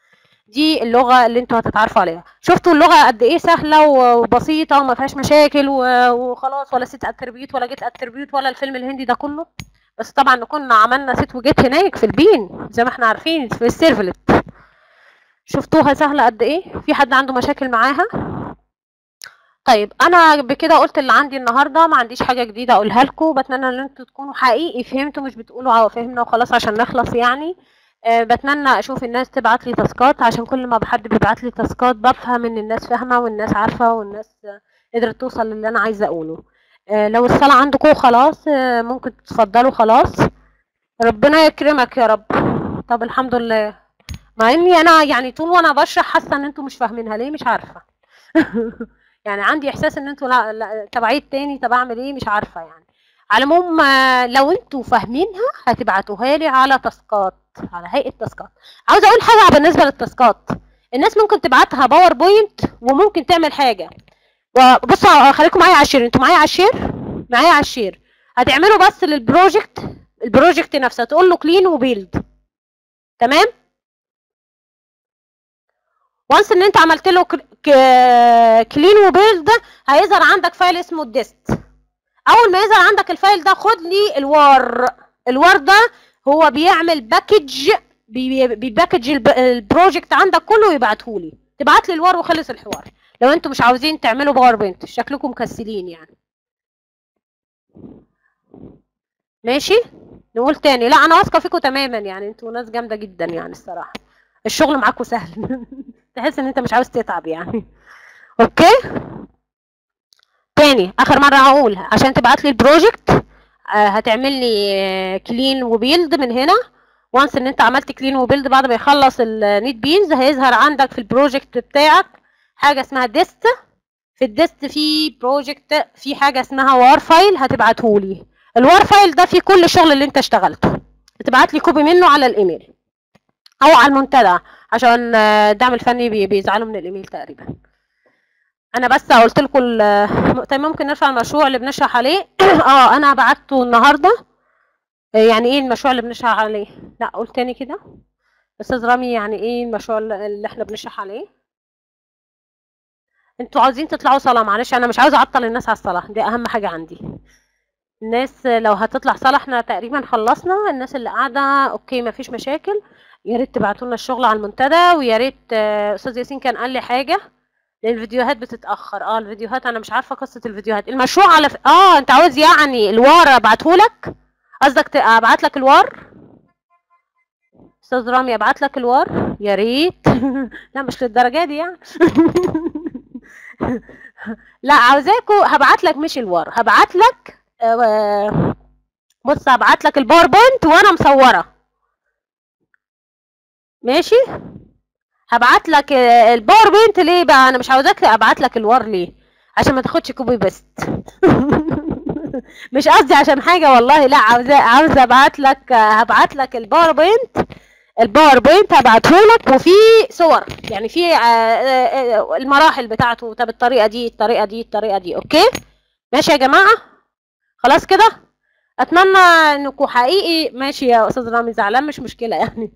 دي اللغه اللي انتوا هتتعرفوا عليها شفتوا اللغه قد ايه سهله و- وبسيطه وما فيهاش مشاكل و- وخلاص ولا ست اتربيوت ولا جيت اتربيوت ولا الفيلم الهندي ده كله بس طبعا كنا عملنا ست وجيت هناك في البين زي ما احنا عارفين في السيرفلت شفتوها سهله قد ايه في حد عنده مشاكل معاها طيب انا بكده قلت اللي عندي النهارده ما عنديش حاجه جديده اقولها لكم بتمنى ان انتوا تكونوا حقيقي فهمتوا مش بتقولوا اه فهمنا وخلاص عشان نخلص يعني أه بتمنى اشوف الناس تبعت لي تاسكات عشان كل ما حد بيبعت لي تاسكات بفهم ان الناس فاهمه والناس عارفه والناس آه، قدرت توصل للي انا عايزه اقوله أه لو الصلاه عندكم خلاص أه ممكن تتفضلوا خلاص ربنا يكرمك يا رب طب الحمد لله مع اني انا يعني طول وانا بشرح حاسه ان انتوا مش فاهمينها ليه مش عارفه يعني عندي احساس ان انتوا لا, لا طب عيد تاني طب اعمل ايه مش عارفه يعني على العموم آه، لو انتوا فاهمينها هتبعتوها لي على تاسكات على هيئه تاسكات عاوزه اقول حاجه بالنسبه للتاسكات الناس ممكن تبعتها باوربوينت وممكن تعمل حاجه وبصوا خليكم معايا على الشير انتوا معايا على الشير معايا على الشير هتعملوا بس للبروجكت البروجكت نفسه تقول له كلين وبيلد تمام وانس ان انت عملت له كلين وبيلد هيظهر عندك فايل اسمه الديست اول ما يظهر عندك الفايل ده خد لي الوار الوار ده هو بيعمل باكج بي- بيباكج الب- البروجكت عندك كله ويبعته لي تبعت لي الوار وخلص الحوار لو انتوا مش عاوزين تعملوا باوربوينت شكلكم مكسلين يعني ماشي نقول تاني لا انا واثقه فيكم تماما يعني انتوا ناس جامده جدا يعني الصراحه الشغل معاكم سهل تحس ان انت مش عاوز تتعب يعني اوكي تاني اخر مره هقول عشان تبعت لي البروجكت آه، هتعمل لي كلين وبيلد من هنا وانس ان انت عملت كلين وبيلد بعد ما يخلص النيت بينز هيظهر عندك في البروجكت بتاعك حاجه اسمها ديست في الديست في بروجكت في حاجه اسمها وار فايل هتبعته لي الوار فايل ده فيه كل الشغل اللي انت اشتغلته بتبعت لي كوبي منه على الايميل او على المنتدى عشان آه، الدعم الفني بي- بيزعلوا من الايميل تقريبا انا بس قلت لكم ال- طيب ممكن نرفع المشروع اللي بنشرح عليه اه انا بعته النهارده آه، يعني ايه المشروع اللي بنشرح عليه لا قول تاني كده استاذ رامي يعني ايه المشروع اللي اللي احنا بنشرح عليه انتوا عاوزين تطلعوا صلاة معلش انا مش عاوزه اعطل الناس على الصلاة دي اهم حاجة عندي الناس لو هتطلع صلاة احنا تقريبا خلصنا الناس اللي قاعدة اوكي مفيش مشاكل يا ريت تبعتوا لنا الشغل على المنتدى ويا ريت آه، استاذ ياسين كان قال لي حاجة لان الفيديوهات بتتأخر اه الفيديوهات انا مش عارفة قصة الفيديوهات المشروع على ف... اه انت عاوز يعني الوار ابعتهولك قصدك ت- ابعت لك الوار استاذ رامي ابعت لك الوار يا ريت لا مش للدرجه دي يعني لا عاوزاكوا هبعت لك مش الوار هبعت لك آه، بص هبعت لك الباوربوينت وانا مصوره ماشي هبعت لك آه، الباوربوينت ليه بقى انا مش عاوزاك ابعت لك الوار ليه عشان ما تاخدش كوبي بيست مش قصدي عشان حاجه والله لا عاوزه عاوزه ابعت لك آه، هبعت لك الباوربوينت الباوربوينت هبعته لك وفي صور يعني في آه، آه، آه، المراحل بتاعته طب الطريقه دي الطريقه دي الطريقه دي اوكي ماشي يا جماعه خلاص كده اتمنى انكم حقيقي ماشي يا استاذ رامي زعلان مش مشكله يعني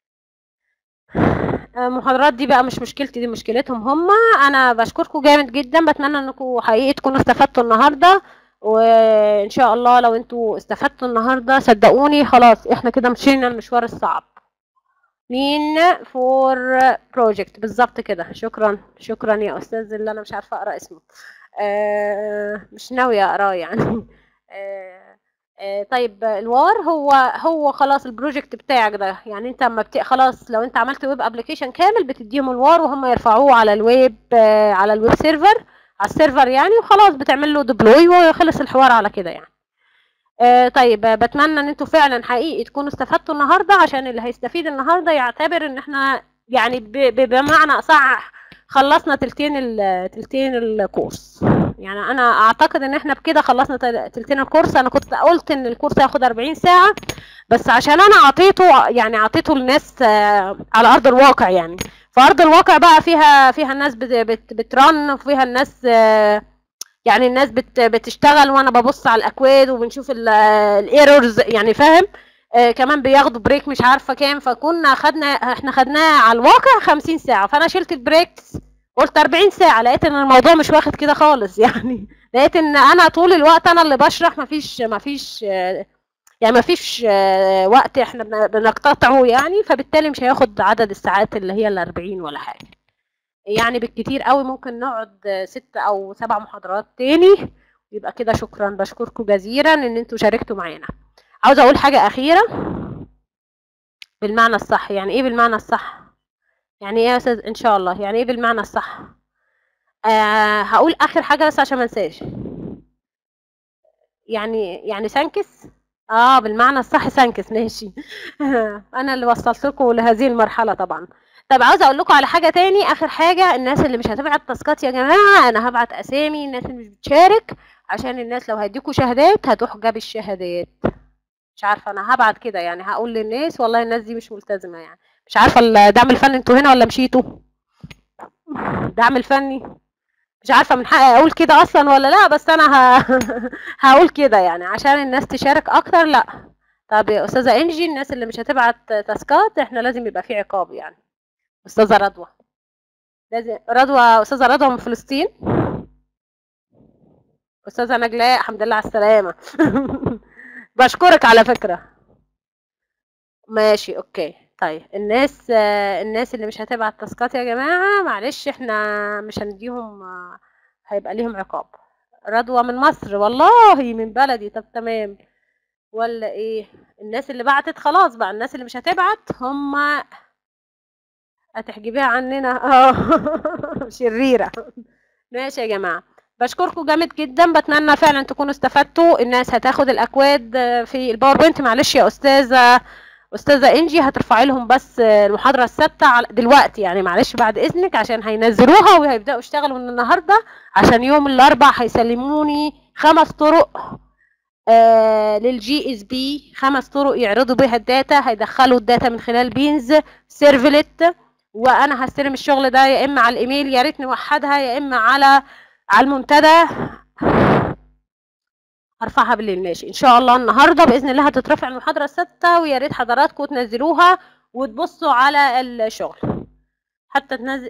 آه، المحاضرات دي بقى مش مشكلتي دي مشكلتهم هم انا بشكركم جامد جدا بتمنى انكم حقيقي تكونوا استفدتوا النهارده وان شاء الله لو انتوا استفدتوا النهارده صدقوني خلاص احنا كده مشينا المشوار الصعب مين فور بروجكت بالظبط كده شكرا شكرا يا استاذ اللي انا مش عارفه اقرا اسمه آه مش ناويه اقراه يعني آه آه طيب الوار هو هو خلاص البروجكت بتاعك ده يعني انت اما بت... خلاص لو انت عملت ويب ابلكيشن كامل بتديهم الوار وهم يرفعوه على الويب آه على الويب سيرفر على السيرفر يعني وخلاص بتعمل له ديبلوي وخلص الحوار على كده يعني آه طيب آه، بتمنى ان انتوا فعلا حقيقي تكونوا استفدتوا النهارده عشان اللي هيستفيد النهارده يعتبر ان احنا يعني ب- ب- بمعنى اصح خلصنا تلتين ال- تلتين الكورس يعني انا اعتقد ان احنا بكده خلصنا تل- تلتين الكورس انا كنت قلت ان الكورس هياخد 40 ساعه بس عشان انا اعطيته يعني اعطيته للناس آه، على ارض الواقع يعني فارض الواقع بقى فيها فيها الناس بت بت بترن وفيها الناس آه، يعني الناس بت بتشتغل وانا ببص على الاكواد وبنشوف الايرورز يعني فاهم آه كمان بياخدوا بريك مش عارفه كام فكنا خدنا احنا خدناه على الواقع 50 ساعه فانا شلت البريكس قلت 40 ساعه لقيت ان الموضوع مش واخد كده خالص يعني لقيت ان انا طول الوقت انا اللي بشرح مفيش مفيش آه، يعني مفيش آه، وقت احنا بن- بنقتطعه يعني فبالتالي مش هياخد عدد الساعات اللي هي ال 40 ولا حاجه يعني بالكتير قوي ممكن نقعد آه، ست او سبع محاضرات تاني يبقى كده شكرا بشكركم جزيلا ان انتوا شاركتوا معانا عاوزه اقول حاجه اخيره بالمعنى الصح يعني ايه بالمعنى الصح يعني ايه يا استاذ ان شاء الله يعني ايه بالمعنى الصح آه هقول اخر حاجه بس عشان ما انساش يعني يعني سانكس اه بالمعنى الصح سانكس ماشي انا اللي وصلت لكم لهذه المرحله طبعا طب عاوزه اقول لكم على حاجه تاني اخر حاجه الناس اللي مش هتبعت تاسكات يا جماعه انا هبعت اسامي الناس اللي مش بتشارك عشان الناس لو هيديكوا شهادات هتحجب الشهادات مش عارفه انا هبعت كده يعني هقول للناس والله الناس دي مش ملتزمه يعني مش عارفه الدعم الفني انتوا هنا ولا مشيتوا دعم الفني مش عارفه من حقي اقول كده اصلا ولا لا بس انا ه... هقول كده يعني عشان الناس تشارك اكتر لا طب يا استاذه انجي الناس اللي مش هتبعت تاسكات احنا لازم يبقى في عقاب يعني استاذه رضوى لازم رضوى استاذه رضوى من فلسطين استاذه نجلاء الحمد لله على السلامه بشكرك على فكره ماشي اوكي طيب الناس آه، الناس اللي مش هتبعت تاسكات يا جماعه معلش احنا مش هنديهم آه، هيبقى ليهم عقاب رضوى من مصر والله من بلدي طب تمام ولا ايه الناس اللي بعتت خلاص بقى الناس اللي مش هتبعت هم هتحجبيها عننا اه شريرة ماشي يا جماعة بشكركم جامد جدا بتمنى فعلا تكونوا استفدتوا الناس هتاخد الاكواد آه، في الباوربوينت معلش يا استاذة استاذة انجي هترفعي لهم بس آه، المحاضرة الثابتة على- دلوقتي يعني معلش بعد اذنك عشان هينزلوها وهيبداوا يشتغلوا من النهاردة عشان يوم الاربع هيسلموني خمس طرق آه للجي اس بي خمس طرق يعرضوا بيها الداتا هيدخلوا الداتا من خلال بينز سيرفلت وانا هستلم الشغل ده يا اما على الايميل يا ريت نوحدها يا اما على على المنتدى هرفعها بالليل ماشي ان شاء الله النهارده باذن الله هتترفع المحاضره السادسه ويا ريت حضراتكم تنزلوها وتبصوا على الشغل حتى تنزل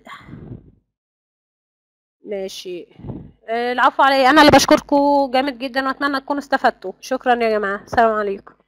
ماشي آه، العفو علي انا اللي بشكركم جامد جدا واتمنى تكونوا استفدتوا شكرا يا جماعه السلام عليكم